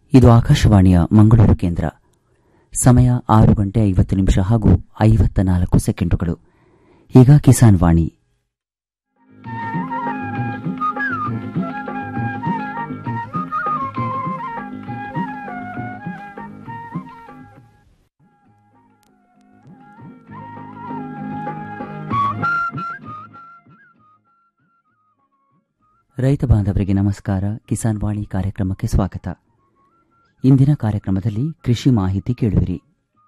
ಇದು ಆಕಾಶವಾಣಿಯ ಮಂಗಳೂರು ಕೇಂದ್ರ ಸಮಯ ಆರು ಗಂಟೆ ಐವತ್ತು ನಿಮಿಷ ಹಾಗೂ ಐವತ್ತ ನಾಲ್ಕು ಸೆಕೆಂಡುಗಳು ಈಗ ಕಿಸಾನ್ ವಾಣಿ ರೈತ ಬಾಂಧವರಿಗೆ ನಮಸ್ಕಾರ ಕಿಸಾನ್ ವಾಣಿ ಕಾರ್ಯಕ್ರಮಕ್ಕೆ ಸ್ವಾಗತ ಇಂದಿನ ಕಾರ್ಯಕ್ರಮದಲ್ಲಿ ಕೃಷಿ ಮಾಹಿತಿ ಕೇಳುವಿರಿ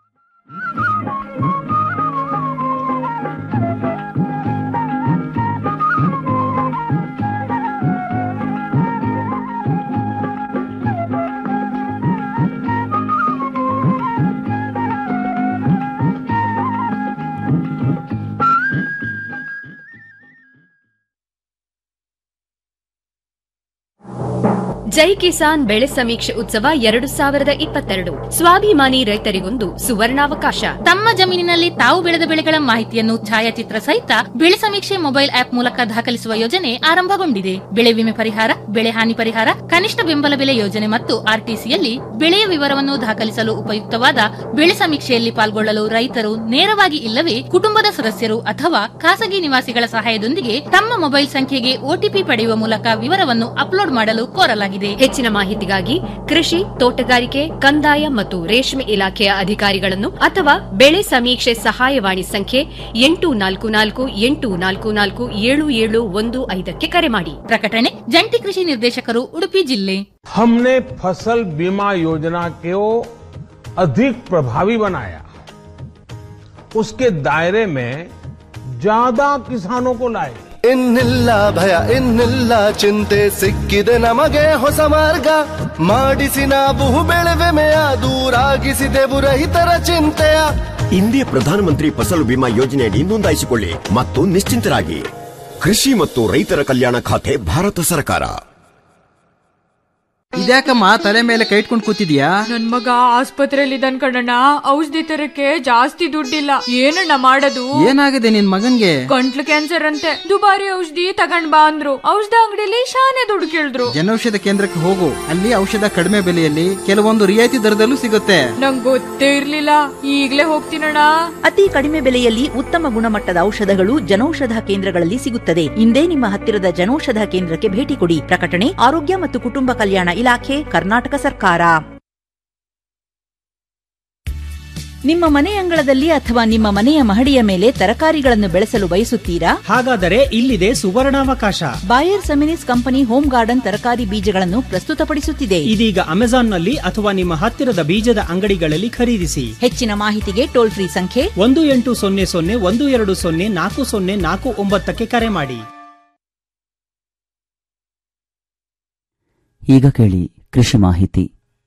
ಜೈ ಕಿಸಾನ್ ಬೆಳೆ ಸಮೀಕ್ಷೆ ಉತ್ಸವ ಎರಡು ಸಾವಿರದ ಇಪ್ಪತ್ತೆರಡು ಸ್ವಾಭಿಮಾನಿ ರೈತರಿಗೊಂದು ಸುವರ್ಣಾವಕಾಶ ತಮ್ಮ ಜಮೀನಿನಲ್ಲಿ ತಾವು ಬೆಳೆದ ಬೆಳೆಗಳ ಮಾಹಿತಿಯನ್ನು ಛಾಯಾಚಿತ್ರ ಸಹಿತ ಬೆಳೆ ಸಮೀಕ್ಷೆ ಮೊಬೈಲ್ ಆಪ್ ಮೂಲಕ ದಾಖಲಿಸುವ ಯೋಜನೆ ಆರಂಭಗೊಂಡಿದೆ ಬೆಳೆ ವಿಮೆ ಪರಿಹಾರ ಬೆಳೆ ಹಾನಿ ಪರಿಹಾರ ಕನಿಷ್ಠ ಬೆಂಬಲ ಬೆಲೆ ಯೋಜನೆ ಮತ್ತು ಆರ್ಟಿಸಿಯಲ್ಲಿ ಬೆಳೆಯ ವಿವರವನ್ನು ದಾಖಲಿಸಲು ಉಪಯುಕ್ತವಾದ ಬೆಳೆ ಸಮೀಕ್ಷೆಯಲ್ಲಿ ಪಾಲ್ಗೊಳ್ಳಲು ರೈತರು ನೇರವಾಗಿ ಇಲ್ಲವೇ ಕುಟುಂಬದ ಸದಸ್ಯರು ಅಥವಾ ಖಾಸಗಿ ನಿವಾಸಿಗಳ ಸಹಾಯದೊಂದಿಗೆ ತಮ್ಮ ಮೊಬೈಲ್ ಸಂಖ್ಯೆಗೆ ಒಟಿಪಿ ಪಡೆಯುವ ಮೂಲಕ ವಿವರವನ್ನು ಅಪ್ಲೋಡ್ ಮಾಡಲು ಕೋರಲಾಗಿದೆ ಹೆಚ್ಚಿನ ಮಾಹಿತಿಗಾಗಿ ಕೃಷಿ ತೋಟಗಾರಿಕೆ ಕಂದಾಯ ಮತ್ತು ರೇಷ್ಮೆ ಇಲಾಖೆಯ ಅಧಿಕಾರಿಗಳನ್ನು ಅಥವಾ ಬೆಳೆ ಸಮೀಕ್ಷೆ ಸಹಾಯವಾಣಿ ಸಂಖ್ಯೆ ಎಂಟು ನಾಲ್ಕು ನಾಲ್ಕು ಎಂಟು ನಾಲ್ಕು ನಾಲ್ಕು ಏಳು ಏಳು ಒಂದು ಐದಕ್ಕೆ ಕರೆ ಮಾಡಿ ಪ್ರಕಟಣೆ ಜಂಟಿ ಕೃಷಿ ನಿರ್ದೇಶಕರು ಉಡುಪಿ ಜಿಲ್ಲೆ हमने फसल बीमा योजना को अधिक प्रभावी बनाया उसके दायरे में ज्यादा किसानों को लाए ಇನ್ನಿಲ್ಲ ಭಯ ಇನ್ನಿಲ್ಲ ಚಿಂತೆ ಸಿಕ್ಕಿದೆ ನಮಗೆ ಹೊಸ ಮಾರ್ಗ ಮಾಡಿಸಿ ನಾವು ಬೆಳೆವೆಮೆಯ ದೂರಾಗಿಸಿದೆವು ರೈತರ ಚಿಂತೆಯ ಇಂದೇ ಪ್ರಧಾನಮಂತ್ರಿ ಫಸಲು ಬಿಮಾ ಯೋಜನೆಯಡಿ ನೋಂದಾಯಿಸಿಕೊಳ್ಳಿ ಮತ್ತು ನಿಶ್ಚಿಂತರಾಗಿ ಕೃಷಿ ಮತ್ತು ರೈತರ ಕಲ್ಯಾಣ ಖಾತೆ ಭಾರತ ಸರ್ಕಾರ ಇದ್ಯಾಕಮ್ಮ ತಲೆ ಮೇಲೆ ಕೈ ಇಟ್ಕೊಂಡು ಕೂತಿದ್ಯಾ ನನ್ ಮಗ ಆಸ್ಪತ್ರೆಯಲ್ಲಿ ಇದ್ದಾನ್ ಕಣಣ್ಣ ಔಷಧಿ ತರಕ್ಕೆ ಜಾಸ್ತಿ ದುಡ್ಡಿಲ್ಲ ಏನಣ್ಣ ಮಾಡೋದು ಏನಾಗಿದೆ ನಿನ್ ಮಗನ್ಗೆ ಗಂಟ್ಲು ಕ್ಯಾನ್ಸರ್ ಅಂತೆ ದುಬಾರಿ ಔಷಧಿ ತಗೊಂಡ್ ಬಾ ಅಂದ್ರು ಔಷಧ ಅಂಗಡಿಲಿ ಶಾನೆ ದುಡ್ಡು ಕೇಳಿದ್ರು ಜನೌಷಧ ಕೇಂದ್ರಕ್ಕೆ ಹೋಗು ಅಲ್ಲಿ ಔಷಧ ಕಡಿಮೆ ಬೆಲೆಯಲ್ಲಿ ಕೆಲವೊಂದು ರಿಯಾಯಿತಿ ದರದಲ್ಲೂ ಸಿಗುತ್ತೆ ನಂಗ್ ಗೊತ್ತೇ ಇರ್ಲಿಲ್ಲ ಈಗ್ಲೇ ಹೋಗ್ತೀನಣ್ಣ ಅತಿ ಕಡಿಮೆ ಬೆಲೆಯಲ್ಲಿ ಉತ್ತಮ ಗುಣಮಟ್ಟದ ಔಷಧಗಳು ಜನೌಷಧ ಕೇಂದ್ರಗಳಲ್ಲಿ ಸಿಗುತ್ತದೆ ಇಂದೇ ನಿಮ್ಮ ಹತ್ತಿರದ ಜನೌಷಧ ಕೇಂದ್ರಕ್ಕೆ ಭೇಟಿ ಕೊಡಿ ಪ್ರಕಟಣೆ ಆರೋಗ್ಯ ಮತ್ತು ಕುಟುಂಬ ಕಲ್ಯಾಣ ಇಲಾಖೆ ಕರ್ನಾಟಕ ಸರ್ಕಾರ ನಿಮ್ಮ ಮನೆ ಅಂಗಳದಲ್ಲಿ ಅಥವಾ ನಿಮ್ಮ ಮನೆಯ ಮಹಡಿಯ ಮೇಲೆ ತರಕಾರಿಗಳನ್ನು ಬೆಳೆಸಲು ಬಯಸುತ್ತೀರಾ ಹಾಗಾದರೆ ಇಲ್ಲಿದೆ ಸುವರ್ಣಾವಕಾಶ Bayer Seminis company home garden ತರಕಾರಿ ಬೀಜಗಳನ್ನು ಪ್ರಸ್ತುತಪಡಿಸುತ್ತಿದೆ ಇದೀಗ ಅಮೆಜಾನ್ನಲ್ಲಿ ಅಥವಾ ನಿಮ್ಮ ಹತ್ತಿರದ ಬೀಜದ ಅಂಗಡಿಗಳಲ್ಲಿ ಖರೀದಿಸಿ ಹೆಚ್ಚಿನ ಮಾಹಿತಿಗೆ ಟೋಲ್ ಫ್ರೀ ಸಂಖ್ಯೆ ಒಂದು ಎಂಟು ಸೊನ್ನೆ ಸೊನ್ನೆ ಒಂದು ಎರಡು ಸೊನ್ನೆ ನಾಲ್ಕು ಸೊನ್ನೆ ನಾಲ್ಕು ಒಂಬತ್ತಕ್ಕೆ ಕರೆ ಮಾಡಿ ಈಗ ಕೇಳಿ ಕೃಷಿ ಮಾಹಿತಿ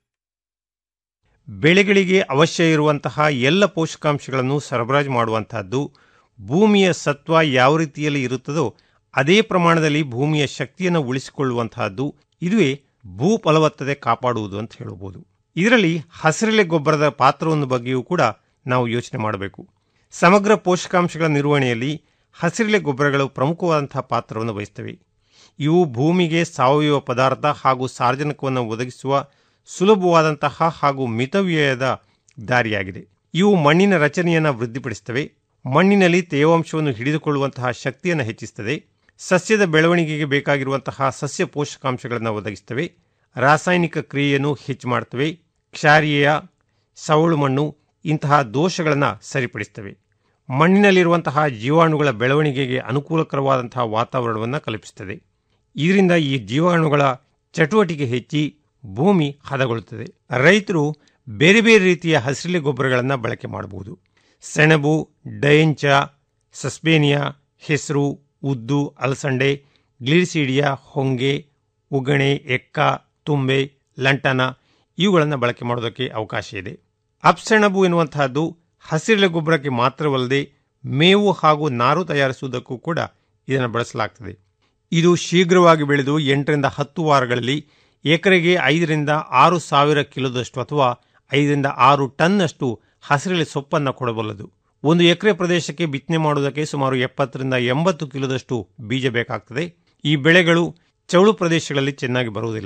ಬೆಳೆಗಳಿಗೆ ಅವಶ್ಯ ಇರುವಂತಹ ಎಲ್ಲ ಪೋಷಕಾಂಶಗಳನ್ನು ಸರಬರಾಜು ಮಾಡುವಂತಹದ್ದು ಭೂಮಿಯ ಸತ್ವ ಯಾವ ರೀತಿಯಲ್ಲಿ ಇರುತ್ತದೋ ಅದೇ ಪ್ರಮಾಣದಲ್ಲಿ ಭೂಮಿಯ ಶಕ್ತಿಯನ್ನು ಉಳಿಸಿಕೊಳ್ಳುವಂತಹದ್ದು ಇದುವೇ ಭೂ ಫಲವತ್ತತೆ ಕಾಪಾಡುವುದು ಅಂತ ಹೇಳಬಹುದು ಇದರಲ್ಲಿ ಹಸಿರೆಲೆ ಗೊಬ್ಬರದ ಪಾತ್ರವನ್ನು ಬಗ್ಗೆಯೂ ಕೂಡ ನಾವು ಯೋಚನೆ ಮಾಡಬೇಕು ಸಮಗ್ರ ಪೋಷಕಾಂಶಗಳ ನಿರ್ವಹಣೆಯಲ್ಲಿ ಹಸಿರೆಲೆ ಗೊಬ್ಬರಗಳು ಪ್ರಮುಖವಾದಂತಹ ಪಾತ್ರವನ್ನು ವಹಿಸ್ತವೆ ಇವು ಭೂಮಿಗೆ ಸಾವಯವ ಪದಾರ್ಥ ಹಾಗೂ ಸಾರ್ವಜನಿಕವನ್ನು ಒದಗಿಸುವ ಸುಲಭವಾದಂತಹ ಹಾಗೂ ಮಿತವ್ಯಯದ ದಾರಿಯಾಗಿದೆ ಇವು ಮಣ್ಣಿನ ರಚನೆಯನ್ನು ವೃದ್ಧಿಪಡಿಸುತ್ತವೆ ಮಣ್ಣಿನಲ್ಲಿ ತೇವಾಂಶವನ್ನು ಹಿಡಿದುಕೊಳ್ಳುವಂತಹ ಶಕ್ತಿಯನ್ನು ಹೆಚ್ಚಿಸುತ್ತದೆ ಸಸ್ಯದ ಬೆಳವಣಿಗೆಗೆ ಬೇಕಾಗಿರುವಂತಹ ಸಸ್ಯ ಪೋಷಕಾಂಶಗಳನ್ನು ಒದಗಿಸುತ್ತವೆ ರಾಸಾಯನಿಕ ಕ್ರಿಯೆಯನ್ನು ಹೆಚ್ಚು ಮಾಡುತ್ತವೆ ಕ್ಷಾರೀಯ ಸವಳು ಮಣ್ಣು ಇಂತಹ ದೋಷಗಳನ್ನು ಸರಿಪಡಿಸುತ್ತವೆ ಮಣ್ಣಿನಲ್ಲಿರುವಂತಹ ಜೀವಾಣುಗಳ ಬೆಳವಣಿಗೆಗೆ ಅನುಕೂಲಕರವಾದಂತಹ ವಾತಾವರಣವನ್ನು ಕಲ್ಪಿಸುತ್ತದೆ ಇದರಿಂದ ಈ ಜೀವಾಣುಗಳ ಚಟುವಟಿಕೆ ಹೆಚ್ಚಿ ಭೂಮಿ ಹದಗೊಳ್ಳುತ್ತದೆ ರೈತರು ಬೇರೆ ಬೇರೆ ರೀತಿಯ ಹಸಿರೆಲೆ ಗೊಬ್ಬರಗಳನ್ನು ಬಳಕೆ ಮಾಡಬಹುದು ಸೆಣಬು ಡಯಂಚ ಸಸ್ಪೇನಿಯಾ ಹೆಸರು ಉದ್ದು ಅಲಸಂಡೆ ಗ್ಲಿರಿಸೀಡಿಯಾ ಹೊಂಗೆ ಉಗಣೆ ಎಕ್ಕ ತುಂಬೆ ಲಂಟನ ಇವುಗಳನ್ನು ಬಳಕೆ ಮಾಡೋದಕ್ಕೆ ಅವಕಾಶ ಇದೆ ಅಪ್ಸೆಣಬು ಎನ್ನುವಂತಹದ್ದು ಹಸಿರೆಲೆ ಗೊಬ್ಬರಕ್ಕೆ ಮಾತ್ರವಲ್ಲದೆ ಮೇವು ಹಾಗೂ ನಾರು ತಯಾರಿಸುವುದಕ್ಕೂ ಕೂಡ ಇದನ್ನು ಬಳಸಲಾಗ್ತದೆ ಇದು ಶೀಘ್ರವಾಗಿ ಬೆಳೆದು ಎಂಟರಿಂದ ಹತ್ತು ವಾರಗಳಲ್ಲಿ ಎಕರೆಗೆ ಐದರಿಂದ ಆರು ಸಾವಿರ ಕಿಲೋದಷ್ಟು ಅಥವಾ ಐದರಿಂದ ಆರು ಟನ್ನಷ್ಟು ಹಸಿರೆಲೆ ಸೊಪ್ಪನ್ನು ಕೊಡಬಲ್ಲದು ಒಂದು ಎಕರೆ ಪ್ರದೇಶಕ್ಕೆ ಬಿತ್ತನೆ ಮಾಡುವುದಕ್ಕೆ ಸುಮಾರು ಎಪ್ಪತ್ತರಿಂದ ಎಂಬತ್ತು ಕಿಲೋದಷ್ಟು ಬೀಜ ಬೇಕಾಗ್ತದೆ ಈ ಬೆಳೆಗಳು ಚೌಳು ಪ್ರದೇಶಗಳಲ್ಲಿ ಚೆನ್ನಾಗಿ ಬರುವುದಿಲ್ಲ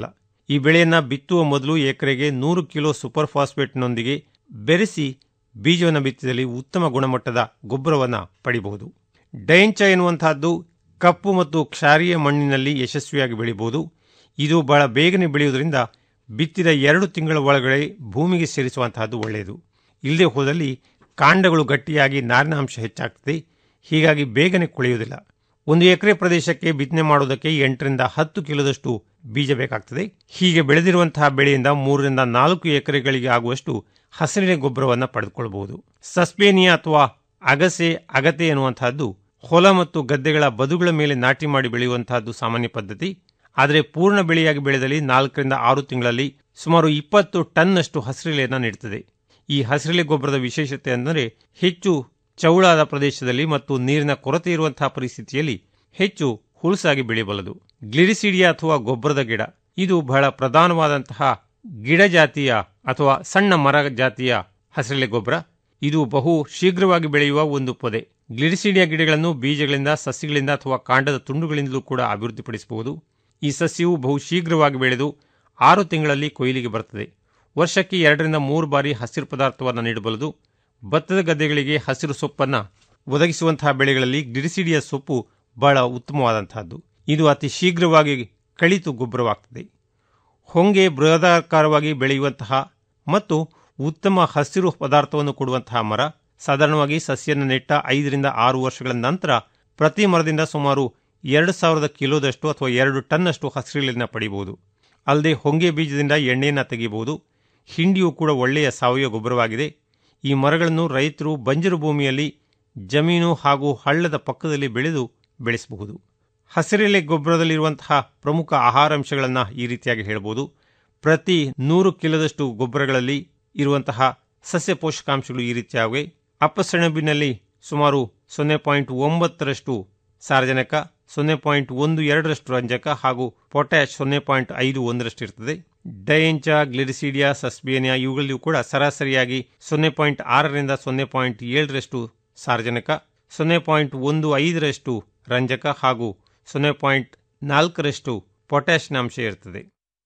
ಈ ಬೆಳೆಯನ್ನ ಬಿತ್ತುವ ಮೊದಲು ಎಕರೆಗೆ ನೂರು ಕಿಲೋ ಸೂಪರ್ ಫಾಸ್ಫೇಟ್ನೊಂದಿಗೆ ಬೆರೆಸಿ ಬೀಜವನ್ನು ಬಿತ್ತಿದಲ್ಲಿ ಉತ್ತಮ ಗುಣಮಟ್ಟದ ಗೊಬ್ಬರವನ್ನು ಪಡಿಬಹುದು ಡೈಂಚ ಎನ್ನುವಂತಹದ್ದು ಕಪ್ಪು ಮತ್ತು ಕ್ಷಾರೀಯ ಮಣ್ಣಿನಲ್ಲಿ ಯಶಸ್ವಿಯಾಗಿ ಬೆಳೆಯಬಹುದು ಇದು ಬಹಳ ಬೇಗನೆ ಬೆಳೆಯುವುದರಿಂದ ಬಿತ್ತಿದ ಎರಡು ತಿಂಗಳ ಒಳಗಡೆ ಭೂಮಿಗೆ ಸೇರಿಸುವಂತಹದ್ದು ಒಳ್ಳೆಯದು ಇಲ್ಲದೆ ಹೋದಲ್ಲಿ ಕಾಂಡಗಳು ಗಟ್ಟಿಯಾಗಿ ನಾರಿನಾಂಶ ಹೆಚ್ಚಾಗ್ತದೆ ಹೀಗಾಗಿ ಬೇಗನೆ ಕೊಳೆಯುವುದಿಲ್ಲ ಒಂದು ಎಕರೆ ಪ್ರದೇಶಕ್ಕೆ ಬಿತ್ತನೆ ಮಾಡುವುದಕ್ಕೆ ಎಂಟರಿಂದ ಹತ್ತು ಕಿಲೋದಷ್ಟು ಬೀಜ ಬೇಕಾಗ್ತದೆ ಹೀಗೆ ಬೆಳೆದಿರುವಂತಹ ಬೆಳೆಯಿಂದ ಮೂರರಿಂದ ನಾಲ್ಕು ಎಕರೆಗಳಿಗೆ ಆಗುವಷ್ಟು ಹಸಿರಿನ ಗೊಬ್ಬರವನ್ನು ಪಡೆದುಕೊಳ್ಳಬಹುದು ಸಸ್ಪೇನಿಯಾ ಅಥವಾ ಅಗಸೆ ಅಗತೆ ಎನ್ನುವಂತಹದ್ದು ಹೊಲ ಮತ್ತು ಗದ್ದೆಗಳ ಬದುಗಳ ಮೇಲೆ ನಾಟಿ ಮಾಡಿ ಬೆಳೆಯುವಂತಹದ್ದು ಸಾಮಾನ್ಯ ಪದ್ಧತಿ ಆದರೆ ಪೂರ್ಣ ಬೆಳೆಯಾಗಿ ಬೆಳೆದಲ್ಲಿ ನಾಲ್ಕರಿಂದ ಆರು ತಿಂಗಳಲ್ಲಿ ಸುಮಾರು ಇಪ್ಪತ್ತು ಟನ್ನಷ್ಟು ಹಸಿರೆಲೆಯನ್ನು ನೀಡುತ್ತದೆ ಈ ಹಸಿರೆಲೆ ಗೊಬ್ಬರದ ವಿಶೇಷತೆ ಅಂದರೆ ಹೆಚ್ಚು ಚೌಳಾದ ಪ್ರದೇಶದಲ್ಲಿ ಮತ್ತು ನೀರಿನ ಕೊರತೆ ಇರುವಂತಹ ಪರಿಸ್ಥಿತಿಯಲ್ಲಿ ಹೆಚ್ಚು ಹುಲಸಾಗಿ ಬೆಳೆಯಬಲ್ಲದು ಗ್ಲಿರಿಸಿಡಿಯಾ ಅಥವಾ ಗೊಬ್ಬರದ ಗಿಡ ಇದು ಬಹಳ ಪ್ರಧಾನವಾದಂತಹ ಗಿಡ ಜಾತಿಯ ಅಥವಾ ಸಣ್ಣ ಮರ ಜಾತಿಯ ಹಸಿರೆಲೆ ಗೊಬ್ಬರ ಇದು ಬಹು ಶೀಘ್ರವಾಗಿ ಬೆಳೆಯುವ ಒಂದು ಪೊದೆ ಗ್ಲಿರಿಸಿಡಿಯಾ ಗಿಡಗಳನ್ನು ಬೀಜಗಳಿಂದ ಸಸ್ಯಗಳಿಂದ ಅಥವಾ ಕಾಂಡದ ತುಂಡುಗಳಿಂದಲೂ ಕೂಡ ಅಭಿವೃದ್ಧಿಪಡಿಸಬಹುದು ಈ ಸಸ್ಯವು ಬಹು ಶೀಘ್ರವಾಗಿ ಬೆಳೆದು ಆರು ತಿಂಗಳಲ್ಲಿ ಕೊಯ್ಲಿಗೆ ಬರುತ್ತದೆ ವರ್ಷಕ್ಕೆ ಎರಡರಿಂದ ಮೂರು ಬಾರಿ ಹಸಿರು ಪದಾರ್ಥವನ್ನು ನೀಡಬಲ್ಲದು ಭತ್ತದ ಗದ್ದೆಗಳಿಗೆ ಹಸಿರು ಸೊಪ್ಪನ್ನು ಒದಗಿಸುವಂತಹ ಬೆಳೆಗಳಲ್ಲಿ ಗ್ಲಿರಿಸಿಡಿಯ ಸೊಪ್ಪು ಬಹಳ ಉತ್ತಮವಾದಂತಹದ್ದು ಇದು ಅತಿ ಶೀಘ್ರವಾಗಿ ಕಳಿತು ಗೊಬ್ಬರವಾಗ್ತದೆ ಹೊಂಗೆ ಬೃಹದಾಕಾರವಾಗಿ ಬೆಳೆಯುವಂತಹ ಮತ್ತು ಉತ್ತಮ ಹಸಿರು ಪದಾರ್ಥವನ್ನು ಕೊಡುವಂತಹ ಮರ ಸಾಧಾರಣವಾಗಿ ಸಸ್ಯನ ನೆಟ್ಟ ಐದರಿಂದ ಆರು ವರ್ಷಗಳ ನಂತರ ಪ್ರತಿ ಮರದಿಂದ ಸುಮಾರು ಎರಡು ಸಾವಿರದ ಕಿಲೋದಷ್ಟು ಅಥವಾ ಎರಡು ಟನ್ನಷ್ಟು ಹಸಿರಿನ ಪಡೆಯಬಹುದು ಅಲ್ಲದೆ ಹೊಂಗೆ ಬೀಜದಿಂದ ಎಣ್ಣೆಯನ್ನು ತೆಗೆಯಬಹುದು ಹಿಂಡಿಯು ಕೂಡ ಒಳ್ಳೆಯ ಸಾವಯವ ಗೊಬ್ಬರವಾಗಿದೆ ಈ ಮರಗಳನ್ನು ರೈತರು ಬಂಜರು ಭೂಮಿಯಲ್ಲಿ ಜಮೀನು ಹಾಗೂ ಹಳ್ಳದ ಪಕ್ಕದಲ್ಲಿ ಬೆಳೆದು ಬೆಳೆಸಬಹುದು ಹಸಿರೆಲೆ ಗೊಬ್ಬರದಲ್ಲಿರುವಂತಹ ಪ್ರಮುಖ ಆಹಾರಾಂಶಗಳನ್ನು ಈ ರೀತಿಯಾಗಿ ಹೇಳಬಹುದು ಪ್ರತಿ ನೂರು ಕಿಲೋದಷ್ಟು ಗೊಬ್ಬರಗಳಲ್ಲಿ ಇರುವಂತಹ ಸಸ್ಯ ಪೋಷಕಾಂಶಗಳು ಈ ರೀತಿಯಾಗಿವೆ ಅಪ್ಪಸೆಣಬಿನಲ್ಲಿ ಸುಮಾರು ಸೊನ್ನೆ ಪಾಯಿಂಟ್ ಒಂಬತ್ತರಷ್ಟು ಸಾರಜನಕ ಸೊನ್ನೆ ಪಾಯಿಂಟ್ ಒಂದು ಎರಡರಷ್ಟು ರಂಜಕ ಹಾಗೂ ಪೊಟ್ಯಾಶ್ ಸೊನ್ನೆ ಪಾಯಿಂಟ್ ಐದು ಒಂದರಷ್ಟು ಇರ್ತದೆ ಡಯೆಂಚ ಗ್ಲಿರಿಸಿಡಿಯಾ ಸಸ್ಬೇನಿಯಾ ಇವುಗಳಲ್ಲಿಯೂ ಕೂಡ ಸರಾಸರಿಯಾಗಿ ಸೊನ್ನೆ ಪಾಯಿಂಟ್ ಆರರಿಂದ ಸೊನ್ನೆ ಪಾಯಿಂಟ್ ಏಳರಷ್ಟು ಸಾರಜನಕ ಸೊನ್ನೆ ಪಾಯಿಂಟ್ ಒಂದು ಐದರಷ್ಟು ರಂಜಕ ಹಾಗೂ ಸೊನ್ನೆ ಪಾಯಿಂಟ್ ನಾಲ್ಕರಷ್ಟು ಪೊಟ್ಯಾಷ್ನ ಅಂಶ ಇರ್ತದೆ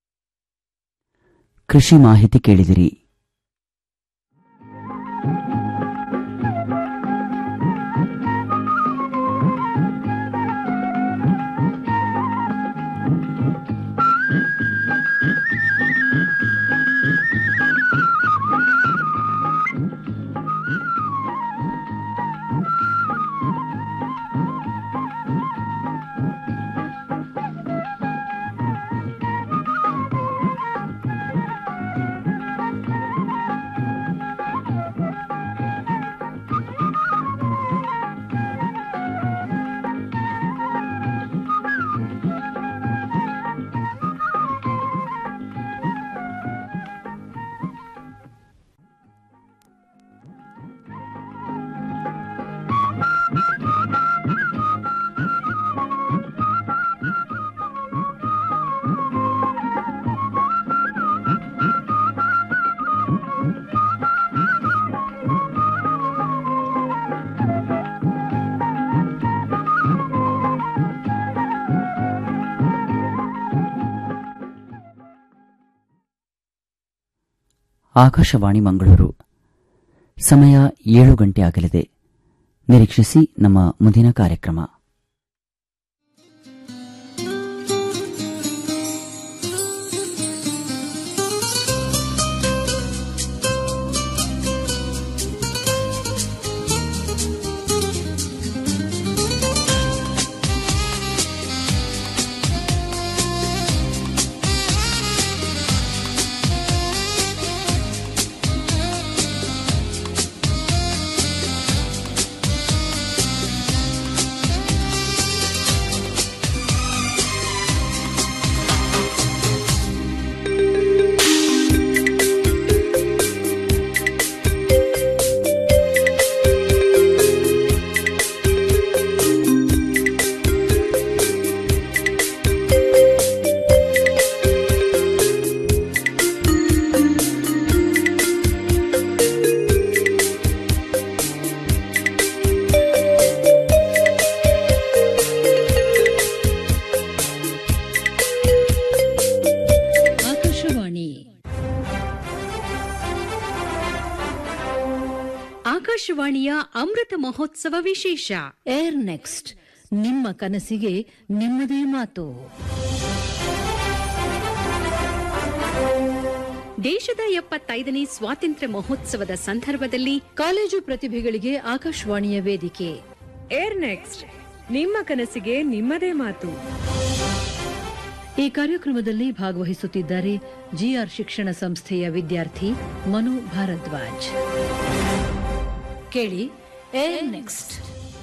ಕೃಷಿ ಮಾಹಿತಿ ಕೇಳಿದಿರಿ ಆಕಾಶವಾಣಿ ಮಂಗಳೂರು ಸಮಯ ಏಳು ಗಂಟೆ ಆಗಲಿದೆ ನಿರೀಕ್ಷಿಸಿ ನಮ್ಮ ಮುಂದಿನ ಕಾರ್ಯಕ್ರಮ ಆಕಾಶವಾಣಿಯ ಅಮೃತ ಮಹೋತ್ಸವ ವಿಶೇಷ ಏರ್ ನೆಕ್ಸ್ಟ್ ನಿಮ್ಮ ಕನಸಿಗೆ ನಿಮ್ಮದೇ ಮಾತು ದೇಶದ ಎಪ್ಪತ್ತೈದನೇ ಸ್ವಾತಂತ್ರ್ಯ ಮಹೋತ್ಸವದ ಸಂದರ್ಭದಲ್ಲಿ ಕಾಲೇಜು ಪ್ರತಿಭೆಗಳಿಗೆ ಆಕಾಶವಾಣಿಯ ವೇದಿಕೆ ಏರ್ ನೆಕ್ಸ್ಟ್ ನಿಮ್ಮ ಕನಸಿಗೆ ನಿಮ್ಮದೇ ಮಾತು ಈ ಕಾರ್ಯಕ್ರಮದಲ್ಲಿ ಭಾಗವಹಿಸುತ್ತಿದ್ದಾರೆ ಜಿಆರ್ ಶಿಕ್ಷಣ ಸಂಸ್ಥೆಯ ವಿದ್ಯಾರ್ಥಿ ಮನು ಭಾರದ್ವಾಜ್ ಕೇಳಿ ಏರ್ ನೆಕ್ಸ್ಟ್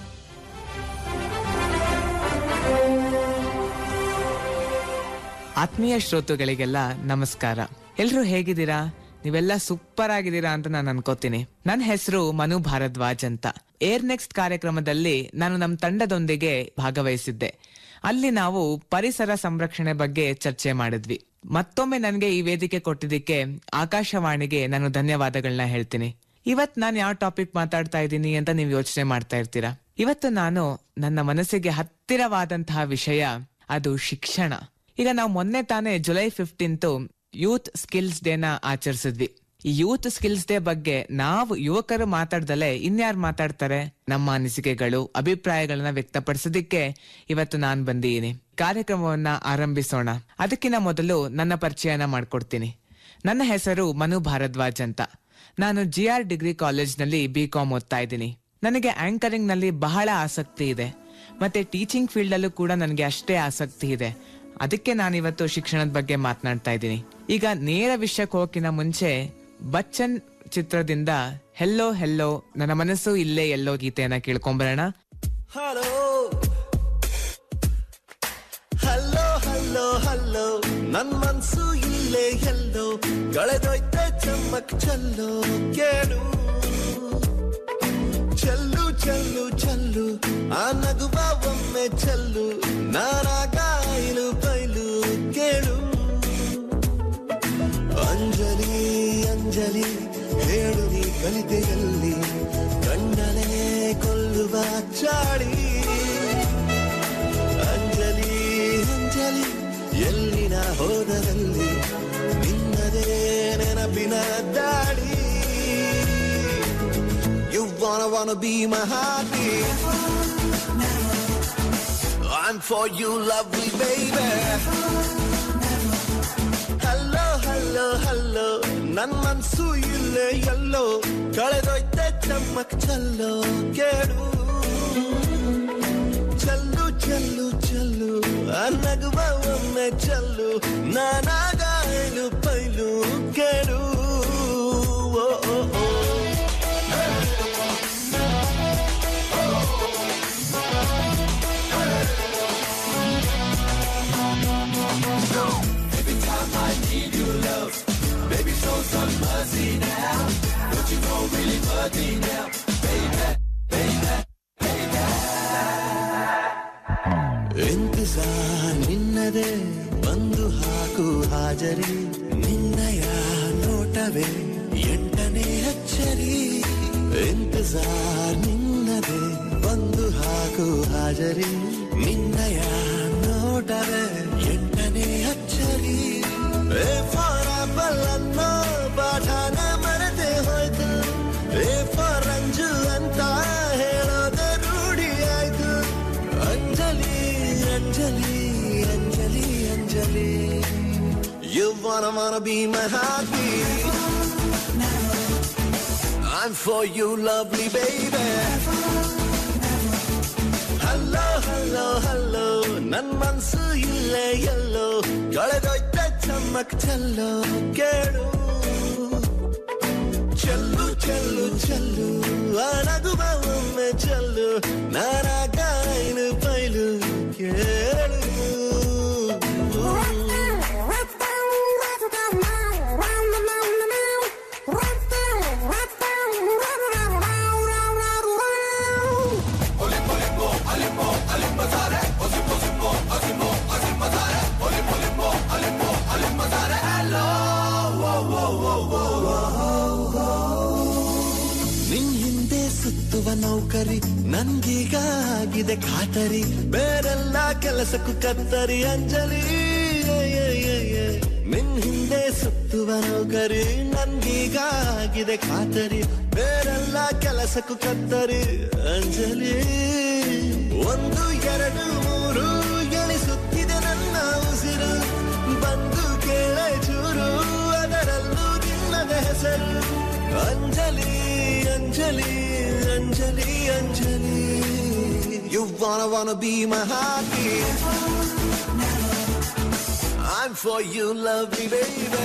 ಆತ್ಮೀಯ ಶ್ರೋತೃಗಳಿಗೆಲ್ಲ ನಮಸ್ಕಾರ ಎಲ್ರು ಹೇಗಿದ್ದೀರಾ ನೀವೆಲ್ಲ ಸೂಪರ್ ಆಗಿದ್ದೀರಾ ಅಂತ ನಾನು ಅನ್ಕೋತೀನಿ ನನ್ನ ಹೆಸರು ಮನು ಭಾರದ್ವಾಜ್ ಅಂತ ಏರ್ ನೆಕ್ಸ್ಟ್ ಕಾರ್ಯಕ್ರಮದಲ್ಲಿ ನಾನು ನಮ್ಮ ತಂಡದೊಂದಿಗೆ ಭಾಗವಹಿಸಿದ್ದೆ ಅಲ್ಲಿ ನಾವು ಪರಿಸರ ಸಂರಕ್ಷಣೆ ಬಗ್ಗೆ ಚರ್ಚೆ ಮಾಡಿದ್ವಿ ಮತ್ತೊಮ್ಮೆ ನನಗೆ ಈ ವೇದಿಕೆ ಕೊಟ್ಟಿದ್ದಕ್ಕೆ ಆಕಾಶವಾಣಿಗೆ ನಾನು ಧನ್ಯವಾದಗಳನ್ನ ಹೇಳ್ತೀನಿ ಇವತ್ ನಾನು ಯಾವ ಟಾಪಿಕ್ ಮಾತಾಡ್ತಾ ಇದ್ದೀನಿ ಅಂತ ನೀವು ಯೋಚನೆ ಮಾಡ್ತಾ ಇರ್ತೀರಾ ಇವತ್ತು ನಾನು ನನ್ನ ಮನಸ್ಸಿಗೆ ಹತ್ತಿರವಾದಂತಹ ವಿಷಯ ಅದು ಶಿಕ್ಷಣ ಈಗ ನಾವು ಮೊನ್ನೆ ತಾನೇ ಜುಲೈ ಫಿಫ್ಟೀನ್ತ್ ಯೂತ್ ಸ್ಕಿಲ್ಸ್ ಡೇನ ಆಚರಿಸಿದ್ವಿ ಈ ಯೂತ್ ಸ್ಕಿಲ್ಸ್ ಡೇ ಬಗ್ಗೆ ನಾವು ಯುವಕರು ಮಾತಾಡ್ದಲೆ ಇನ್ಯಾರು ಮಾತಾಡ್ತಾರೆ ನಮ್ಮ ಅನಿಸಿಕೆಗಳು ಅಭಿಪ್ರಾಯಗಳನ್ನ ವ್ಯಕ್ತಪಡಿಸೋದಿಕ್ಕೆ ಇವತ್ತು ನಾನ್ ಬಂದಿದ್ದೀನಿ ಕಾರ್ಯಕ್ರಮವನ್ನ ಆರಂಭಿಸೋಣ ಅದಕ್ಕಿಂತ ಮೊದಲು ನನ್ನ ಪರಿಚಯನ ಮಾಡ್ಕೊಡ್ತೀನಿ ನನ್ನ ಹೆಸರು ಮನು ಭಾರದ್ವಾಜ್ ಅಂತ ನಾನು ಜಿ ಆರ್ ಡಿಗ್ರಿ ಕಾಲೇಜ್ನಲ್ಲಿ ಬಿ ಕಾಮ್ ಓದ್ತಾ ಇದ್ದೀನಿ ನನಗೆ ಆಂಕರಿಂಗ್ ನಲ್ಲಿ ಬಹಳ ಆಸಕ್ತಿ ಇದೆ ಮತ್ತೆ ಟೀಚಿಂಗ್ ಫೀಲ್ಡ್ ಅಲ್ಲೂ ಕೂಡ ನನಗೆ ಅಷ್ಟೇ ಆಸಕ್ತಿ ಇದೆ ಅದಕ್ಕೆ ನಾನಿವತ್ತು ಶಿಕ್ಷಣದ ಬಗ್ಗೆ ಮಾತನಾಡ್ತಾ ಇದ್ದೀನಿ ಈಗ ನೇರ ವಿಷಯಕ್ಕೆ ಹೋಗಿನ ಮುಂಚೆ ಬಚ್ಚನ್ ಚಿತ್ರದಿಂದ ಹೆಲ್ಲೋ ಹೆಲ್ಲೋ ನನ್ನ ಮನಸ್ಸು ಇಲ್ಲೇ ಎಲ್ಲೋ ಗೀತೆಯನ್ನ ಕೇಳ್ಕೊಂಬರೋಣ ಹಲೋ ಹಲೋ ಹಲೋ ಹಲೋ ನನ್ ಮನ್ಸು ಇಲ್ಲೇ ಎಲ್ಲೋ ಕಳೆದೋಯ್ತೆ ಚಮ್ಮಕ್ ಚಲ್ಲೋ ಕೇಳು ಚೆಲ್ಲು ಚೆಲ್ಲು ಚೆಲ್ಲು ಆ ನಗುವ ಒಮ್ಮೆ ಚೆಲ್ಲು ನಾನಾಗ ಐಲು ಬೈಲು ಕೇಳು ಅಂಜಲಿ ಅಂಜಲಿ ಹೇಳು ನೀ ಕಲಿತೆಯಲ್ಲಿ ಗಂಡನೇ ಕೊಲ್ಲುವ ಚಾಡಿ ಅಂಜಲಿ ಅಂಜಲಿ ಎಲ್ಲಿನ ಹೋದರಲ್ಲಿ ನಿನ್ನದೇ ನೆನಪಿನ ದಾಡಿ You wanna wanna be my heartbeat I'm for you lovely baby hello hello hello ನನ್ ಮನ್ಸು ಇಲ್ಲೇ ಎಲ್ಲೋ ಕಳೆದೋಯ್ತೆ ಚಮ್ಮಕ್ ಚಲ್ಲೋ ಕೇಳು ಚಲ್ಲು ಚಲ್ಲು ಚಲ್ಲು ಆ ನಗುವ ಒಮ್ಮೆ ಚಲ್ಲು ನಾನಾಗ ಐಲು ಪೈಲು ಕೇಳು ಓ ಓ ಓ Every time I need your love, baby, show some mercy now. Don't you know really hurt me now, baby, baby, baby. ಇಂತಜಾರ್ ನಿನ್ನದೇ ಬಂದು ಹಾಕು ಹಾಜರಿ ನಿನ್ನಯ ನೋಟವೇ ಎಂಟನೇ ಅಚ್ಚರಿ ಇಂತಜಾರ್ ನಿನ್ನದೇ ಬಂದು ಹಾಕು ಹಾಜರಿ ನಿನ್ನಯ ನೋಟವೇ ಎಂಟನೇ ಅಚ್ಚರಿ ಏ ಫಾರ್ ಆಪಲ್ ಅನ್ನೋ ಪಾಠನ ಮರೆತೆ ಹೋಯ್ತು ಏ ಫಾರ್ ರಂಜು ಅಂತ ಹೇಳೋದೆ ರೂಢಿ ಆಯ್ತು Anjali Anjali Anjali Anjali You wanna wanna be my heartbeat I'm for you lovely baby hello hello hello ನನ್ ಮನ್ಸು ಇಲ್ಲೇ ಎಲ್ಲೋ ಕಳೆದೋಯ್ತ ಚಮ್ಮಕ್ ಚಲ್ಲೋ ಕೇಳು ಚೆಲ್ಲು ಚೆಲ್ಲು ಚೆಲ್ಲು ಆ ನಗುವ ಒಮ್ಮೆ ಚೆಲ್ಲು ನಾನಾಗ ಐನು ಪೈಲು ಕೇಳು ನಿನ್ ಹಿಂದೆ ಸುತ್ತುವ ನೌಕರಿ ನನ್ಗೀಗ ಆಗಿದೆ ಖಾತರಿ ಬೇರೆಲ್ಲ ಕೆಲಸಕ್ಕೂ ಕತ್ತರಿ ಅಂಜಲಿ ಏ, ಏ, ಏ, ಏ. ನಿನ್ ಹಿಂದೆ ಸುತ್ತುವ ನೌಕರಿ ನನ್ಗೀಗ ಆಗಿದೆ ಖಾತರಿ ಬೇರೆಲ್ಲ ಕೆಲಸಕ್ಕೂ ಕತ್ತರಿ ಅಂಜಲಿ ಒಂದು ಎರಡು ಮೂರು ಎಣಿಸುತ್ತಿದೆ ನನ್ನ ಉಸಿರು ಬಂದು ಕೇಳ ಚೂರು ಅದರಲ್ಲೂ ನಿನ್ನದ ಹೆಸರು Anjali Anjali Anjali Anjali You wanna wanna be my heartbeat I'm for you lovely baby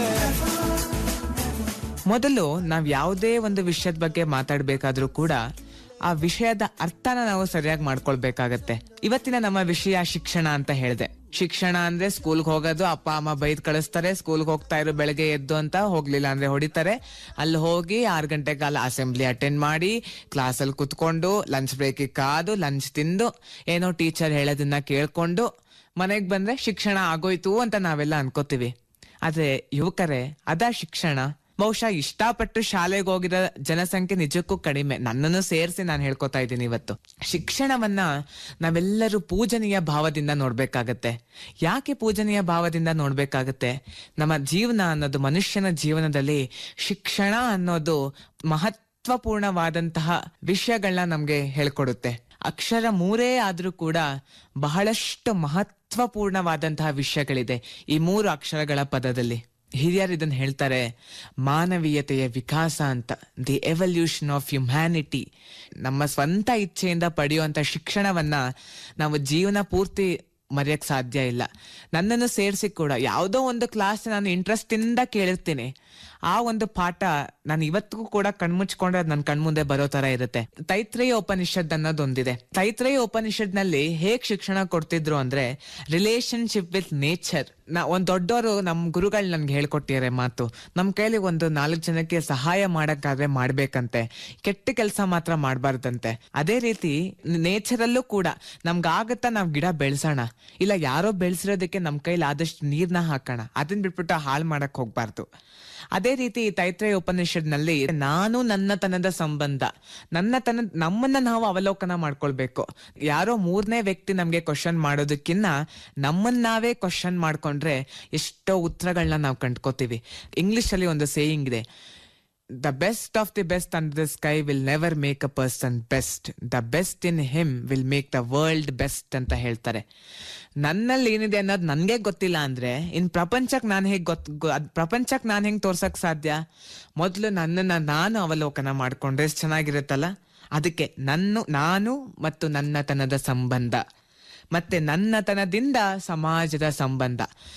ಮೊದಲು ನಾವ್ ಯಾವುದೇ ಒಂದು ವಿಷಯದ ಬಗ್ಗೆ ಮಾತಾಡ್ಬೇಕಾದ್ರೂ ಕೂಡ ಆ ವಿಷಯದ ಅರ್ಥನ ನಾವು ಸರಿಯಾಗಿ ಮಾಡ್ಕೊಳ್ಬೇಕಾಗತ್ತೆ ಇವತ್ತಿನ ನಮ್ಮ ವಿಷಯ ಶಿಕ್ಷಣ ಅಂತ ಹೇಳಿದೆ ಶಿಕ್ಷಣ ಅಂದ್ರೆ ಸ್ಕೂಲ್ಗೆ ಹೋಗೋದು ಅಪ್ಪ ಅಮ್ಮ ಬೈದ್ ಕಳಿಸ್ತಾರೆ ಸ್ಕೂಲ್ಗೆ ಹೋಗ್ತಾ ಇರೋ ಬೆಳಗ್ಗೆ ಎದ್ದು ಅಂತ ಹೋಗ್ಲಿಲ್ಲ ಅಂದ್ರೆ ಹೊಡಿತಾರೆ ಅಲ್ಲಿ ಹೋಗಿ ಆರು ಗಂಟೆ ಕಾಲ ಅಸೆಂಬ್ಲಿ ಅಟೆಂಡ್ ಮಾಡಿ ಕ್ಲಾಸಲ್ಲಿ ಕುತ್ಕೊಂಡು ಲಂಚ್ ಬ್ರೇಕಿಗೆ ಕಾದು ಲಂಚ್ ತಿಂದು ಏನೋ ಟೀಚರ್ ಹೇಳೋದನ್ನ ಕೇಳ್ಕೊಂಡು ಮನೆಗೆ ಬಂದ್ರೆ ಶಿಕ್ಷಣ ಆಗೋಯ್ತು ಅಂತ ನಾವೆಲ್ಲ ಅನ್ಕೋತೀವಿ ಆದ್ರೆ ಯುವಕರೇ ಅದ ಶಿಕ್ಷಣ ಬಹುಶಃ ಇಷ್ಟಪಟ್ಟು ಶಾಲೆಗೆ ಹೋಗಿರೋ ಜನಸಂಖ್ಯೆ ನಿಜಕ್ಕೂ ಕಡಿಮೆ ನನ್ನನ್ನು ಸೇರಿಸಿ ನಾನು ಹೇಳ್ಕೊತಾ ಇದ್ದೀನಿ ಇವತ್ತು ಶಿಕ್ಷಣವನ್ನ ನಾವೆಲ್ಲರೂ ಪೂಜನೀಯ ಭಾವದಿಂದ ನೋಡ್ಬೇಕಾಗತ್ತೆ ಯಾಕೆ ಪೂಜನೀಯ ಭಾವದಿಂದ ನೋಡ್ಬೇಕಾಗತ್ತೆ ನಮ್ಮ ಜೀವನ ಅನ್ನೋದು ಮನುಷ್ಯನ ಜೀವನದಲ್ಲಿ ಶಿಕ್ಷಣ ಅನ್ನೋದು ಮಹತ್ವಪೂರ್ಣವಾದಂತಹ ವಿಷಯಗಳನ್ನ ನಮ್ಗೆ ಹೇಳ್ಕೊಡುತ್ತೆ ಅಕ್ಷರ ಮೂರೇ ಆದ್ರೂ ಕೂಡ ಬಹಳಷ್ಟು ಮಹತ್ವಪೂರ್ಣವಾದಂತಹ ವಿಷಯಗಳಿದೆ ಈ ಮೂರು ಅಕ್ಷರಗಳ ಪದದಲ್ಲಿ ಹಿರಿಯರು ಇದನ್ನ ಹೇಳ್ತಾರೆ ಮಾನವೀಯತೆಯ ವಿಕಾಸ ಅಂತ ದಿ ಎವಲ್ಯೂಷನ್ ಆಫ್ ಹ್ಯುಮ್ಯಾನಿಟಿ ನಮ್ಮ ಸ್ವಂತ ಇಚ್ಛೆಯಿಂದ ಪಡೆಯುವಂತ ಶಿಕ್ಷಣವನ್ನ ನಾವು ಜೀವನ ಪೂರ್ತಿ ಮರೆಯಕ್ ಸಾಧ್ಯ ಇಲ್ಲ ನನ್ನನ್ನು ಸೇರಿಸಿ ಕೂಡ ಯಾವುದೋ ಒಂದು ಕ್ಲಾಸ್ ನಾನು ಇಂಟ್ರೆಸ್ಟ್ ಇಂದ ಕೇಳಿರ್ತೀನಿ ಆ ಒಂದು ಪಾಠ ನಾನು ಇವತ್ತಿಗೂ ಕೂಡ ಕಣ್ಮುಚ್ಕೊಂಡ್ರೆ ಅದು ನನ್ನ ಕಣ್ಮುಂದೆ ಬರೋ ತರ ಇರುತ್ತೆ ತೈತ್ರೇಯ ಉಪನಿಷತ್ ಅನ್ನೋದೊಂದಿದೆ ತೈತ್ರೇಯ ಉಪನಿಷತ್ ನಲ್ಲಿ ಹೇಗ್ ಶಿಕ್ಷಣ ಕೊಡ್ತಿದ್ರು ಅಂದ್ರೆ ರಿಲೇಶನ್ಶಿಪ್ ವಿತ್ ನೇಚರ್ ನಾ ಒಂದ್ ದೊಡ್ಡವರು ನಮ್ ಗುರುಗಳು ನನ್ಗೆ ಹೇಳ್ಕೊಟ್ಟಿದ್ದಾರೆ ಮಾತು ನಮ್ ಕೈಲಿ ಒಂದು ನಾಲ್ಕು ಜನಕ್ಕೆ ಸಹಾಯ ಮಾಡಕ್ಕಾದ್ರೆ ಮಾಡ್ಬೇಕಂತೆ ಕೆಟ್ಟ ಕೆಲಸ ಮಾತ್ರ ಮಾಡ್ಬಾರ್ದಂತೆ ಅದೇ ರೀತಿ ನೇಚರ್ ಅಲ್ಲೂ ಕೂಡ ನಮ್ಗಾಗತ್ತಾ ನಾವ್ ಗಿಡ ಬೆಳ್ಸೋಣ ಇಲ್ಲ ಯಾರೋ ಬೆಳೆಸಿರೋದಕ್ಕೆ ನಮ್ ಕೈಲಿ ಆದಷ್ಟು ನೀರ್ನ ಹಾಕೋಣ ಅದನ್ನ ಬಿಟ್ಬಿಟ್ಟು ಹಾಳು ಮಾಡಕ್ ಹೋಗ್ಬಾರ್ದು ಅದೇ ರೀತಿ ಈ ತೈತ್ರೇಯ ಉಪನಿಷತ್ನಲ್ಲಿ ನಾನು ನನ್ನತನದ ಸಂಬಂಧ ನನ್ನತನ ನಮ್ಮನ್ನ ನಾವು ಅವಲೋಕನ ಮಾಡ್ಕೊಳ್ಬೇಕು ಯಾರೋ ಮೂರನೇ ವ್ಯಕ್ತಿ ನಮ್ಗೆ ಕ್ವಶನ್ ಮಾಡೋದಕ್ಕಿನ್ನ ನಮ್ಮನ್ನ ನಾವೇ ಕ್ವಶನ್ ಮಾಡ್ಕೊಂಡ್ರೆ ಎಷ್ಟೋ ಉತ್ತರಗಳನ್ನ ನಾವು ಕಂಡ್ಕೋತೀವಿ ಇಂಗ್ಲಿಷ್ ಅಲ್ಲಿ ಒಂದು ಸೇಯಿಂಗ್ ಇದೆ the best of the best under the sky will never make a person best the best in him will make the world best ಅಂತ ಹೇಳ್ತಾರೆ ನನ್ನಲ್ಲಿ ಏನಿದೆ ಅನ್ನೋದು ನನ್ಗೆ ಗೊತ್ತಿಲ್ಲ ಅಂದ್ರೆ ಇನ್ ಪ್ರಪಂಚಕ್ ನಾನು ಹೇಗ್ ಗೊತ್ ಪ್ರಪಂಚಕ್ ನಾನು ಹೆಂಗ್ ತೋರ್ಸಕ್ ಸಾಧ್ಯ ಮೊದಲು ನನ್ನನ್ನ ನಾನು ಅವಲೋಕನ ಮಾಡ್ಕೊಂಡ್ರೆ ಎಷ್ಟ್ ಚೆನ್ನಾಗಿರುತ್ತಲ್ಲ ಅದಕ್ಕೆ ನನ್ನ ನಾನು ಮತ್ತು ನನ್ನತನದ ಸಂಬಂಧ ಮತ್ತೆ ನನ್ನತನದಿಂದ ಸಮಾಜದ ಸಂಬಂಧ